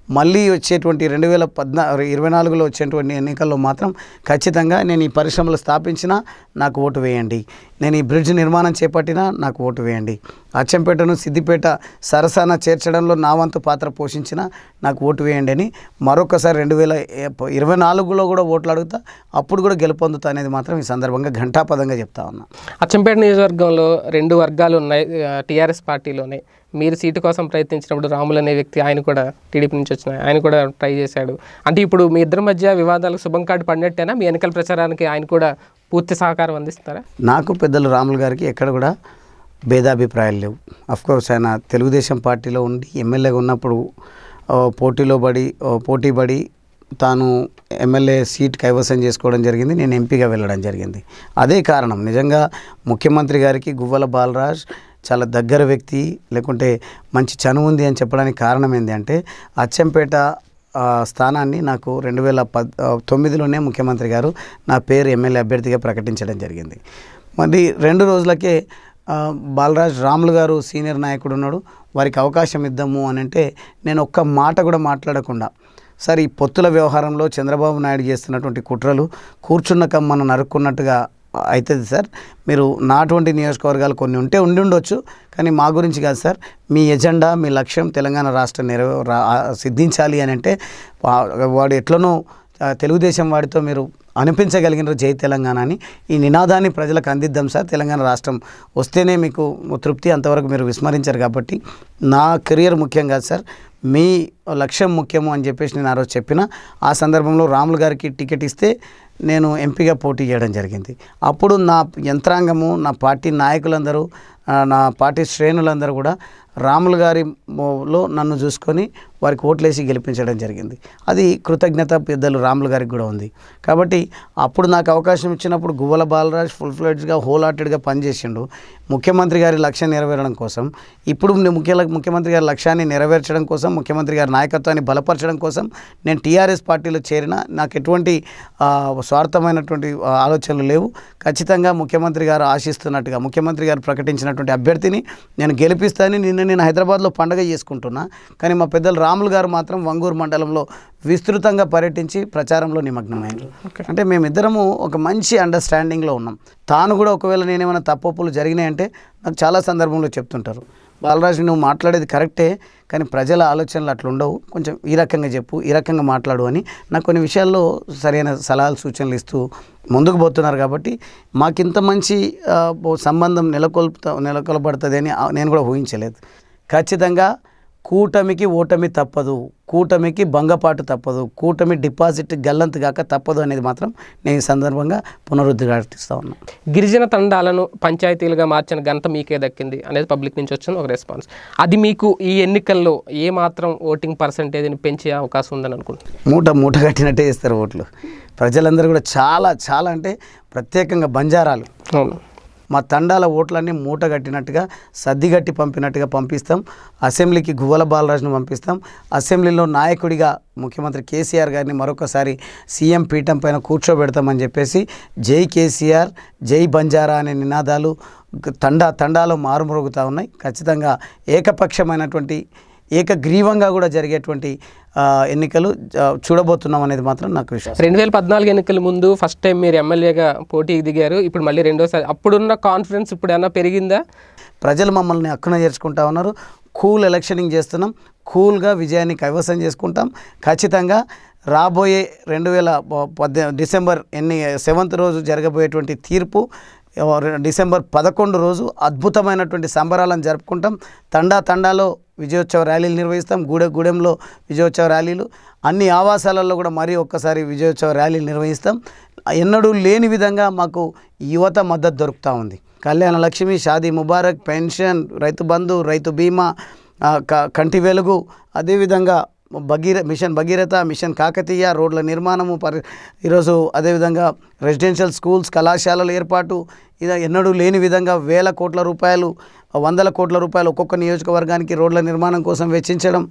Speaker 2: మళ్ళీ వచ్చేటువంటి రెండు వేల పద్నా ఇరవై నాలుగులో వచ్చేటువంటి ఎన్నికల్లో మాత్రం ఖచ్చితంగా నేను ఈ పరిశ్రమలు స్థాపించినా నాకు ఓటు వేయండి నేను ఈ బ్రిడ్జ్ నిర్మాణం చేపట్టినా నాకు ఓటు వేయండి అచ్చంపేటను సిద్దిపేట సరసాన చేర్చడంలో నా వంతు పాత్ర పోషించినా నాకు ఓటు వేయండి అని మరొకసారి రెండు వేల ఇరవై నాలుగులో కూడా ఓట్లు అడుగుతా అప్పుడు కూడా గెలుపొందుతా అనేది మాత్రం ఈ సందర్భంగా ఘంటాపదంగా చెప్తా ఉన్నా
Speaker 1: అచ్చంపేట నియోజకవర్గంలో రెండు వర్గాలు ఉన్నాయి టీఆర్ఎస్ పార్టీలోనే మీరు సీటు కోసం ప్రయత్నించినప్పుడు రాములు అనే వ్యక్తి ఆయన కూడా టీడీపీ నుంచి వచ్చిన ఆయన కూడా ట్రై చేశాడు అంటే ఇప్పుడు మీ ఇద్దరి మధ్య వివాదాలకు శుభం కార్డు పడినట్టేనా మీ ఎన్నికల ప్రచారానికి ఆయన కూడా పూర్తి సహకారం అందిస్తారా
Speaker 2: నాకు పెద్దలు రాములు గారికి ఎక్కడ కూడా భేదాభిప్రాయాలు లేవు కోర్స్ ఆయన తెలుగుదేశం పార్టీలో ఉండి ఎమ్మెల్యేగా ఉన్నప్పుడు ఆ, పోటీలో పడి ఆ, పోటీ పడి తాను ఎమ్మెల్యే సీట్ కైవసం చేసుకోవడం జరిగింది నేను ఎంపీగా వెళ్ళడం జరిగింది అదే కారణం నిజంగా ముఖ్యమంత్రి గారికి గువ్వల బాలరాజ్ చాలా దగ్గర వ్యక్తి లేకుంటే మంచి చనువు ఉంది అని చెప్పడానికి కారణం ఏంటి అంటే అచ్చంపేట ఆ, స్థానాన్ని నాకు రెండు వేల పద్ ఆ, తొమ్మిదిలోనే ముఖ్యమంత్రి గారు నా పేరు ఎమ్మెల్యే అభ్యర్థిగా ప్రకటించడం జరిగింది మరి రెండు రోజులకే ఆ, బాలరాజ్ రాములు గారు సీనియర్ నాయకుడు ఉన్నాడు వారికి అవకాశం ఇద్దాము అని అంటే నేను ఒక్క మాట కూడా మాట్లాడకుండా సరే ఈ పొత్తుల వ్యవహారంలో చంద్రబాబు నాయుడు చేస్తున్నటువంటి కుట్రలు కూర్చున్న కమ్మను నరుక్కున్నట్టుగా అవుతుంది సార్ మీరు నాటువంటి నియోజకవర్గాలు కొన్ని ఉంటే ఉండి ఉండొచ్చు కానీ మా గురించి కాదు సార్ మీ ఎజెండా మీ లక్ష్యం తెలంగాణ రాష్ట్ర నెరవే రా- సిద్ధించాలి అని అంటే వా- వాడు ఎట్లనో ఆ, తెలుగుదేశం వాడితో మీరు అనిపించగలిగినారు జై తెలంగాణ అని ఈ నినాదాన్ని ప్రజలకు అందిద్దాం సార్ తెలంగాణ రాష్ట్రం వస్తేనే మీకు తృప్తి అంతవరకు మీరు విస్మరించారు కాబట్టి నా కెరియర్ ముఖ్యం కాదు సార్ మీ లక్ష్యం ముఖ్యము అని చెప్పేసి నేను ఆ రోజు చెప్పిన ఆ సందర్భంలో రాములు గారికి టికెట్ ఇస్తే నేను ఎంపీగా పోటీ చేయడం జరిగింది అప్పుడు నా యంత్రాంగము నా పార్టీ నాయకులందరూ ఆ, నా పార్టీ శ్రేణులందరూ కూడా రాములు గారి మో- లో నన్ను చూసుకొని వారికి ఓట్లేసి గెలిపించడం జరిగింది అది కృతజ్ఞత పెద్దలు రాములు గారికి కూడా ఉంది కాబట్టి అప్పుడు నాకు అవకాశం ఇచ్చినప్పుడు గువ్వల బాలరాజ్ ఫుల్ ఫ్లెడ్జ్గా హోల్ హార్టెడ్గా పనిచేసిండు ముఖ్యమంత్రి గారి లక్ష్యం నెరవేరడం కోసం ఇప్పుడు నేను ముఖ్య ముఖ్యమంత్రి గారి లక్ష్యాన్ని నెరవేర్చడం కోసం ముఖ్యమంత్రి గారి నాయకత్వాన్ని బలపరచడం కోసం నేను టీఆర్ఎస్ పార్టీలో చేరిన నాకు ఎటువంటి ఆ, స్వార్థమైనటువంటి ఆ, ఆలోచనలు లేవు ఖచ్చితంగా ముఖ్యమంత్రి గారు ఆశిస్తున్నట్టుగా ముఖ్యమంత్రి గారు ప్రకటించినటువంటి అభ్యర్థిని నేను గెలిపిస్తానని నిన్న నేను హైదరాబాద్లో పండగ చేసుకుంటున్నా కానీ మా పెద్దలు రాములు గారు మాత్రం వంగూరు మండలంలో విస్తృతంగా పర్యటించి ప్రచారంలో నిమగ్నమైంది అంటే మేమిద్దరము ఒక మంచి అండర్స్టాండింగ్లో ఉన్నాం తాను కూడా ఒకవేళ నేనేమైనా తప్పులు జరిగినాయంటే నాకు చాలా సందర్భంలో చెప్తుంటారు బాలరాజు నువ్వు మాట్లాడేది కరెక్టే కానీ ప్రజల ఆలోచనలు అట్లా ఉండవు కొంచెం ఈ రకంగా చెప్పు ఈ రకంగా మాట్లాడు అని నాకు కొన్ని విషయాల్లో సరైన సలహాలు సూచనలు ఇస్తూ ముందుకు పోతున్నారు కాబట్టి మాకింత మంచి ఆ, ఓ సంబంధం నెలకొల్పుతా నెలకొల్పడుతుంది అని ఆ, నేను కూడా ఊహించలేదు ఖచ్చితంగా కూటమికి ఓటమి తప్పదు కూటమికి భంగపాటు తప్పదు కూటమి డిపాజిట్ గల్లంతు కాక తప్పదు అనేది మాత్రం నేను ఈ సందర్భంగా పునరుద్ఘాటిస్తూ ఉన్నాను
Speaker 1: గిరిజన తండాలను పంచాయతీలుగా మార్చిన ఘనత మీకే దక్కింది అనేది పబ్లిక్ నుంచి వచ్చిన ఒక రెస్పాన్స్ అది మీకు ఈ ఎన్నికల్లో ఏ మాత్రం ఓటింగ్ పర్సంటేజ్ని పెంచే అవకాశం ఉందని అనుకుంటున్నాను
Speaker 2: మూట మూట కట్టినట్టే ఇస్తారు ఓట్లు ప్రజలందరూ కూడా చాలా చాలా అంటే ప్రత్యేకంగా బంజారాలు
Speaker 1: అవును
Speaker 2: మా తండాల ఓట్లన్నీ మూట కట్టినట్టుగా సర్దిగట్టి పంపినట్టుగా పంపిస్తాం అసెంబ్లీకి గువ్వల బాలరాజును పంపిస్తాం అసెంబ్లీలో నాయకుడిగా ముఖ్యమంత్రి కేసీఆర్ గారిని మరొకసారి సీఎం పీఠం పైన కూర్చోబెడతామని చెప్పేసి జై కేసీఆర్ జై బంజారా అనే నినాదాలు గ- తండా తండాలో మారుమరుగుతూ ఉన్నాయి ఖచ్చితంగా ఏకపక్షమైనటువంటి ఏకగ్రీవంగా కూడా జరిగేటువంటి ఆ, ఎన్నికలు ఆ, చూడబోతున్నాం అనేది మాత్రం నాకు విశ్వాసం
Speaker 1: రెండు వేల పద్నాలుగు ఎన్నికల ముందు ఫస్ట్ టైం మీరు ఎమ్మెల్యేగా పోటీకి దిగారు ఇప్పుడు మళ్ళీ రెండోసారి అప్పుడున్న కాన్ఫిడెన్స్ ఇప్పుడు ఏమన్నా పెరిగిందా
Speaker 2: ప్రజలు మమ్మల్ని అక్కున చేర్చుకుంటా ఉన్నారు కూల్ ఎలక్షనింగ్ చేస్తున్నాం కూల్గా విజయాన్ని కైవసం చేసుకుంటాం ఖచ్చితంగా రాబోయే రెండు వేల పద్దె డిసెంబర్ ఎన్ని సెవెంత్ రోజు జరగబోయేటువంటి తీర్పు ఆ, డిసెంబర్ పదకొండు రోజు అద్భుతమైనటువంటి సంబరాలను జరుపుకుంటాం తండా తండాలో విజయోత్సవ ర్యాలీలు నిర్వహిస్తాం గూడె గూడెంలో విజయోత్సవ ర్యాలీలు అన్ని ఆవాసాలలో కూడా మరీ ఒక్కసారి విజయోత్సవ ర్యాలీలు నిర్వహిస్తాం ఎన్నడూ లేని విధంగా మాకు యువత మద్దతు దొరుకుతూ ఉంది కళ్యాణ లక్ష్మి షాదీ ముబారక్ పెన్షన్ రైతు బంధు రైతు బీమా ఆ, క- కంటి వెలుగు అదేవిధంగా భగీర మిషన్ భగీరథ మిషన్ కాకతీయ రోడ్ల నిర్మాణము పరి ఈరోజు అదేవిధంగా రెసిడెన్షియల్ స్కూల్స్ కళాశాలల ఏర్పాటు ఇది ఎన్నడూ లేని విధంగా వేల కోట్ల రూపాయలు వందల కోట్ల రూపాయలు ఒక్కొక్క నియోజకవర్గానికి రోడ్ల నిర్మాణం కోసం వెచ్చించడం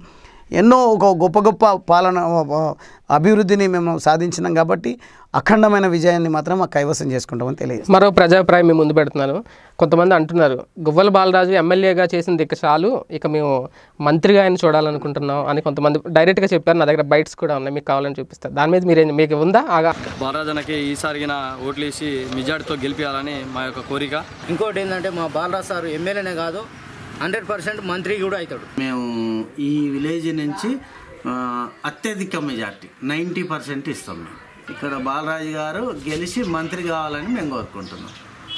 Speaker 2: ఎన్నో ఒక గొప్ప గొప్ప పాలన ఆ, అభివృద్ధిని మేము సాధించినాం కాబట్టి అఖండమైన విజయాన్ని మాత్రం మాకు కైవసం చేసుకుంటామని తెలియజేస్తాం
Speaker 1: మరో ప్రజాభిప్రాయం మీ ముందు పెడుతున్నాను కొంతమంది అంటున్నారు గువ్వల బాలరాజు ఎమ్మెల్యేగా చేసింది ఇక చాలు ఇక మేము మంత్రిగా ఆయన చూడాలనుకుంటున్నాం అని కొంతమంది డైరెక్ట్గా చెప్పారు నా దగ్గర బైట్స్ కూడా ఉన్నాయి మీకు కావాలని చూపిస్తారు దాని మీద మీరు మీకు ఉందా ఆగా
Speaker 3: బాలరాజనకి ఈసారిగిన ఓట్లు వేసి మెజార్టీతో గెలిపించాలని మా యొక్క కోరిక
Speaker 4: ఇంకోటి ఏంటంటే మా బాలరాజ్ సార్ ఎమ్మెల్యేనే కాదు హండ్రెడ్ పర్సెంట్ మంత్రి కూడా అవుతాడు
Speaker 5: మేము ఈ విలేజ్ నుంచి ఆ, అత్యధిక మెజార్టీ నైంటీ పర్సెంట్ ఇస్తాం మేము ఇక్కడ బాలరాజు గారు గెలిచి మంత్రి కావాలని మేము కోరుకుంటున్నాం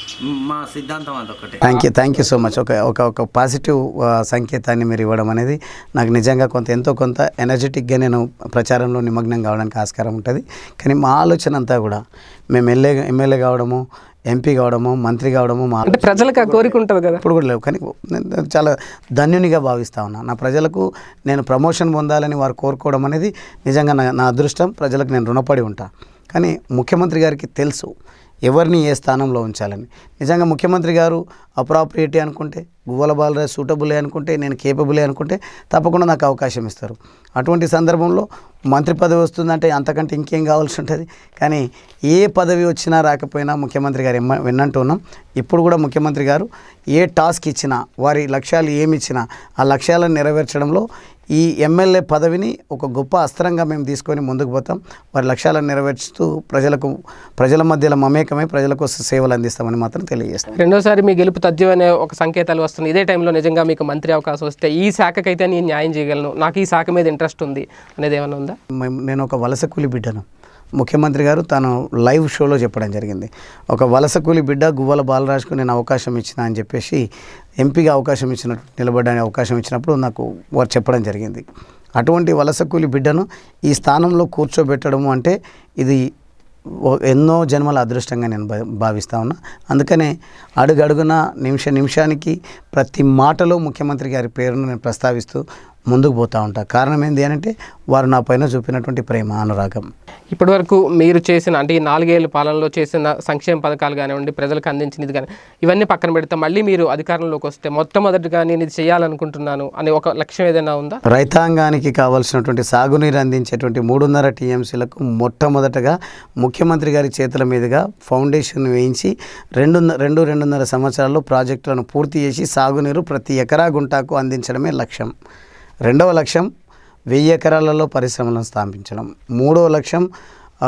Speaker 5: మా సిద్ధాంతం అదొకటే
Speaker 2: thank you thank you so much ఒక ఒక ఒక పాజిటివ్ ఆ, సంకేతాన్ని మీరు ఇవ్వడం అనేది నాకు నిజంగా కొంత ఎంతో కొంత ఎనర్జెటిక్గా నేను ప్రచారంలో నిమగ్నం కావడానికి ఆస్కారం ఉంటుంది కానీ మా ఆలోచన అంతా కూడా మేము ఎమ్మెల్యే ఎమ్మెల్యే కావడము ఎంపీ కావడము మంత్రి కావడము మా
Speaker 1: అంటే ప్రజలకు ఆ కోరిక ఉంటుంది కదా
Speaker 2: ఇప్పుడు కూడా లేవు కానీ నేను చాలా ధన్యునిగా భావిస్తా ఉన్నా నా ప్రజలకు నేను ప్రమోషన్ పొందాలని వారు కోరుకోవడం అనేది నిజంగా నా నా అదృష్టం ప్రజలకు నేను రుణపడి ఉంటా కానీ ముఖ్యమంత్రి గారికి తెలుసు ఎవరిని ఏ స్థానంలో ఉంచాలని నిజంగా ముఖ్యమంత్రి గారు అప్రాప్రియేటీ అనుకుంటే గువ్వల బాలరాజ్ సూటబులే అనుకుంటే నేను కేపబులే అనుకుంటే తప్పకుండా నాకు అవకాశం ఇస్తారు అటువంటి సందర్భంలో మంత్రి పదవి వస్తుందంటే అంతకంటే ఇంకేం కావాల్సి ఉంటుంది కానీ ఏ పదవి వచ్చినా రాకపోయినా ముఖ్యమంత్రి గారు ఎమ్మ విన్నంటూ ఉన్నాం ఇప్పుడు కూడా ముఖ్యమంత్రి గారు ఏ టాస్క్ ఇచ్చినా వారి లక్ష్యాలు ఏమి ఇచ్చినా ఆ లక్ష్యాలను నెరవేర్చడంలో ఈ ఎమ్మెల్యే పదవిని ఒక గొప్ప అస్త్రంగా మేము తీసుకొని ముందుకు పోతాం వారి లక్ష్యాలను నెరవేర్చుతూ ప్రజలకు ప్రజల మధ్యలో మమేకమై ప్రజలకు సేవలు అందిస్తామని మాత్రం తెలియజేస్తాం
Speaker 1: రెండోసారి మీ గెలుపు తథ్యం అనే ఒక సంకేతాలు వస్తుంది ఇదే టైంలో నిజంగా మీకు మంత్రి అవకాశం వస్తే ఈ శాఖకైతే నేను న్యాయం చేయగలను నాకు ఈ శాఖ మీద ఇంట్రెస్ట్ ఉంది అనేది ఏమైనా ఉందా
Speaker 2: మేము- నేను ఒక వలస కూలి బిడ్డను ముఖ్యమంత్రి గారు తాను లైవ్ షోలో చెప్పడం జరిగింది ఒక వలస కూలి బిడ్డ గువ్వల బాలరాజుకు నేను అవకాశం ఇచ్చిన అని చెప్పేసి ఎంపీగా అవకాశం ఇచ్చినట్టు నిలబడడానికి అవకాశం ఇచ్చినప్పుడు నాకు వారు చెప్పడం జరిగింది అటువంటి వలస కూలి బిడ్డను ఈ స్థానంలో కూర్చోబెట్టడము అంటే ఇది ఓ- ఎన్నో జన్మల అదృష్టంగా నేను భా- భావిస్తా ఉన్నా అందుకనే అడుగడుగున నిమిష నిమిషానికి ప్రతి మాటలో ముఖ్యమంత్రి గారి పేరును నేను ప్రస్తావిస్తూ ముందుకు పోతూ ఉంటా కారణం ఏంటి అని అంటే వారు నా పైన చూపినటువంటి ప్రేమ అనురాగం
Speaker 1: ఇప్పటివరకు మీరు చేసిన అంటే ఈ నాలుగేళ్ల పాలనలో చేసిన సంక్షేమ పథకాలు కానివ్వండి ప్రజలకు అందించినది కానీ ఇవన్నీ పక్కన పెడితే మళ్ళీ మీరు అధికారంలోకి వస్తే మొట్టమొదటిగా నేను ఇది చేయాలనుకుంటున్నాను అనే ఒక లక్ష్యం ఏదైనా ఉందా
Speaker 2: రైతాంగానికి కావాల్సినటువంటి సాగునీరు అందించేటువంటి మూడున్నర టీఎంసీలకు మొట్టమొదటగా ముఖ్యమంత్రి గారి చేతుల మీదుగా ఫౌండేషన్ వేయించి రెండు రెండు రెండున్నర సంవత్సరాల్లో ప్రాజెక్టులను పూర్తి చేసి సాగునీరు ప్రతి ఎకరా గుంటాకు అందించడమే లక్ష్యం రెండవ లక్ష్యం వెయ్యి ఎకరాలలో పరిశ్రమలను స్థాపించడం మూడవ లక్ష్యం ఆ,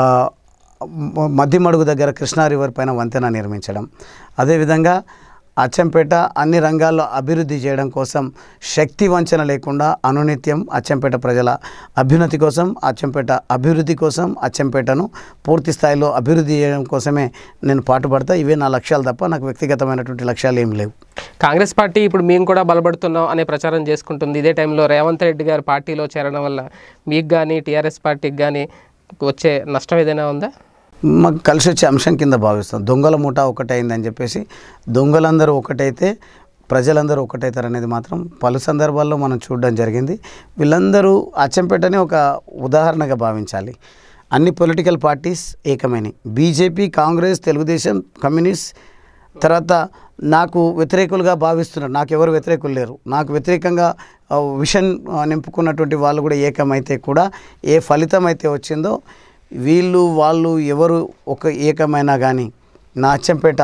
Speaker 2: మ- మధ్యమడుగు దగ్గర కృష్ణా రివర్ పైన వంతెన నిర్మించడం అదేవిధంగా అచ్చంపేట అన్ని రంగాల్లో అభివృద్ధి చేయడం కోసం శక్తి వంచన లేకుండా అనునిత్యం అచ్చంపేట ప్రజల అభ్యున్నతి కోసం అచ్చంపేట అభివృద్ధి కోసం అచ్చంపేటను పూర్తి స్థాయిలో అభివృద్ధి చేయడం కోసమే నేను పాటుపడతా ఇవే నా లక్ష్యాలు తప్ప నాకు వ్యక్తిగతమైనటువంటి లక్ష్యాలు ఏం లేవు
Speaker 1: కాంగ్రెస్ పార్టీ ఇప్పుడు మేము కూడా బలపడుతున్నాం అనే ప్రచారం చేసుకుంటుంది ఇదే టైంలో రేవంత్ రెడ్డి గారు పార్టీలో చేరడం వల్ల మీకు కానీ టీఆర్ఎస్ పార్టీకి కానీ వచ్చే నష్టం ఏదైనా ఉందా
Speaker 2: మాకు కలిసి వచ్చే అంశం కింద భావిస్తాం దొంగల ముఠా ఒకటైందని చెప్పేసి దొంగలందరూ ఒకటైతే ప్రజలందరూ ఒకటైతారు అనేది మాత్రం పలు సందర్భాల్లో మనం చూడడం జరిగింది వీళ్ళందరూ అచ్చంపేటని ఒక ఉదాహరణగా భావించాలి అన్ని పొలిటికల్ పార్టీస్ ఏకమైనవి బీజేపీ కాంగ్రెస్ తెలుగుదేశం కమ్యూనిస్ట్ తర్వాత నాకు వ్యతిరేకులుగా భావిస్తున్నారు నాకు ఎవరు వ్యతిరేకులు లేరు నాకు వ్యతిరేకంగా ఆ, విషన్ ఆ, నింపుకున్నటువంటి వాళ్ళు కూడా ఏకమైతే కూడా ఏ ఫలితం అయితే వచ్చిందో వీళ్ళు వాళ్ళు ఎవరు ఒక ఏకమైనా కానీ నా అచ్చంపేట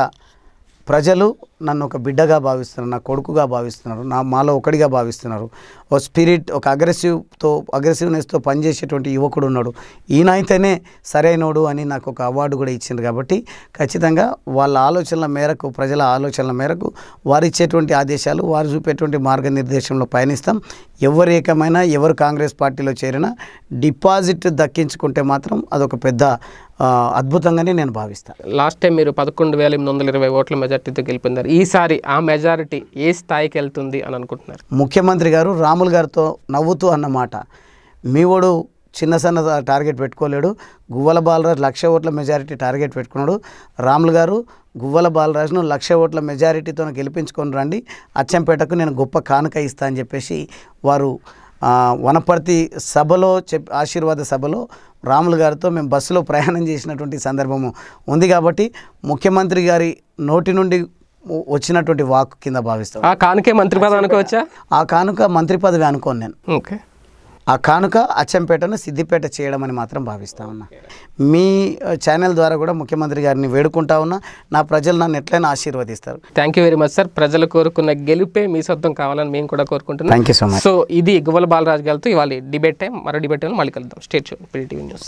Speaker 2: ప్రజలు నన్ను ఒక బిడ్డగా భావిస్తున్నారు నా కొడుకుగా భావిస్తున్నారు నా మాలో ఒకడిగా భావిస్తున్నారు ఓ స్పిరిట్ ఒక అగ్రెసివ్తో అగ్రెసివ్నెస్తో పనిచేసేటువంటి యువకుడు ఉన్నాడు ఈయన అయితేనే సరైనోడు అని నాకు ఒక అవార్డు కూడా ఇచ్చింది కాబట్టి ఖచ్చితంగా వాళ్ళ ఆలోచనల మేరకు ప్రజల ఆలోచనల మేరకు వారు ఇచ్చేటువంటి ఆదేశాలు వారు చూపేటువంటి మార్గనిర్దేశంలో పయనిస్తాం ఎవరు ఏకమైనా ఎవరు కాంగ్రెస్ పార్టీలో చేరినా డిపాజిట్ దక్కించుకుంటే మాత్రం అదొక పెద్ద ఆ, అద్భుతంగానే నేను భావిస్తాను
Speaker 1: లాస్ట్ టైం మీరు పదకొండు వేల ఎనిమిది వందల ఇరవై ఓట్ల మెజార్టీతో గెలిపొందారు ఈసారి ఆ మెజారిటీ ఏ స్థాయికి వెళ్తుంది అని అనుకుంటున్నారు
Speaker 2: ముఖ్యమంత్రి గారు రాములు గారితో నవ్వుతూ అన్నమాట మీ ఓడు చిన్న సన్న టార్గెట్ పెట్టుకోలేడు గువ్వల బాలరాజు లక్ష ఓట్ల మెజారిటీ టార్గెట్ పెట్టుకున్నాడు రాములు గారు గువ్వల బాలరాజును లక్ష ఓట్ల మెజారిటీతో గెలిపించుకొని రండి అచ్చంపేటకు నేను గొప్ప కానుక ఇస్తా అని చెప్పేసి వారు ఆ, వనపర్తి సభలో చెప్ ఆశీర్వాద సభలో రాములు గారితో మేము బస్సులో ప్రయాణం చేసినటువంటి సందర్భము ఉంది కాబట్టి ముఖ్యమంత్రి గారి నోటి నుండి వచ్చినటువంటి వాక్ కింద భావిస్తాం
Speaker 1: ఆ కానుకే మంత్రి పదవి అనుకోవచ్చా
Speaker 2: ఆ కానుక మంత్రి పదవి అనుకోను నేను
Speaker 1: ఓకే
Speaker 2: ఆ కానుక అచ్చంపేటను సిద్దిపేట చేయడం అని మాత్రం భావిస్తా ఉన్నా మీ ఆ, ఛానల్ ద్వారా కూడా ముఖ్యమంత్రి గారిని వేడుకుంటా ఉన్నా నా ప్రజలు నన్ను ఎట్లయినా ఆశీర్వదిస్తారు
Speaker 1: thank you very much sir ప్రజలు కోరుకున్న గెలుపే మీ సొంతం కావాలని మేము కూడా కోరుకుంటున్నాం
Speaker 2: thank you so much
Speaker 1: so ఇది గువ్వల బాలరాజు గారితో ఇవాళ డిబేట్ టైం మరో డిబేట్ టైం మళ్ళీ కలుద్దాం స్టేట్ షో టీవీ న్యూస్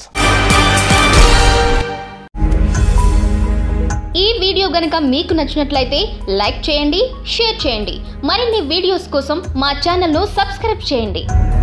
Speaker 6: ఈ వీడియో గనుక మీకు నచ్చినట్లయితే లైక్ చేయండి షేర్ చేయండి మరిన్ని వీడియోస్ కోసం మా ఛానల్ను సబ్స్క్రైబ్ చేయండి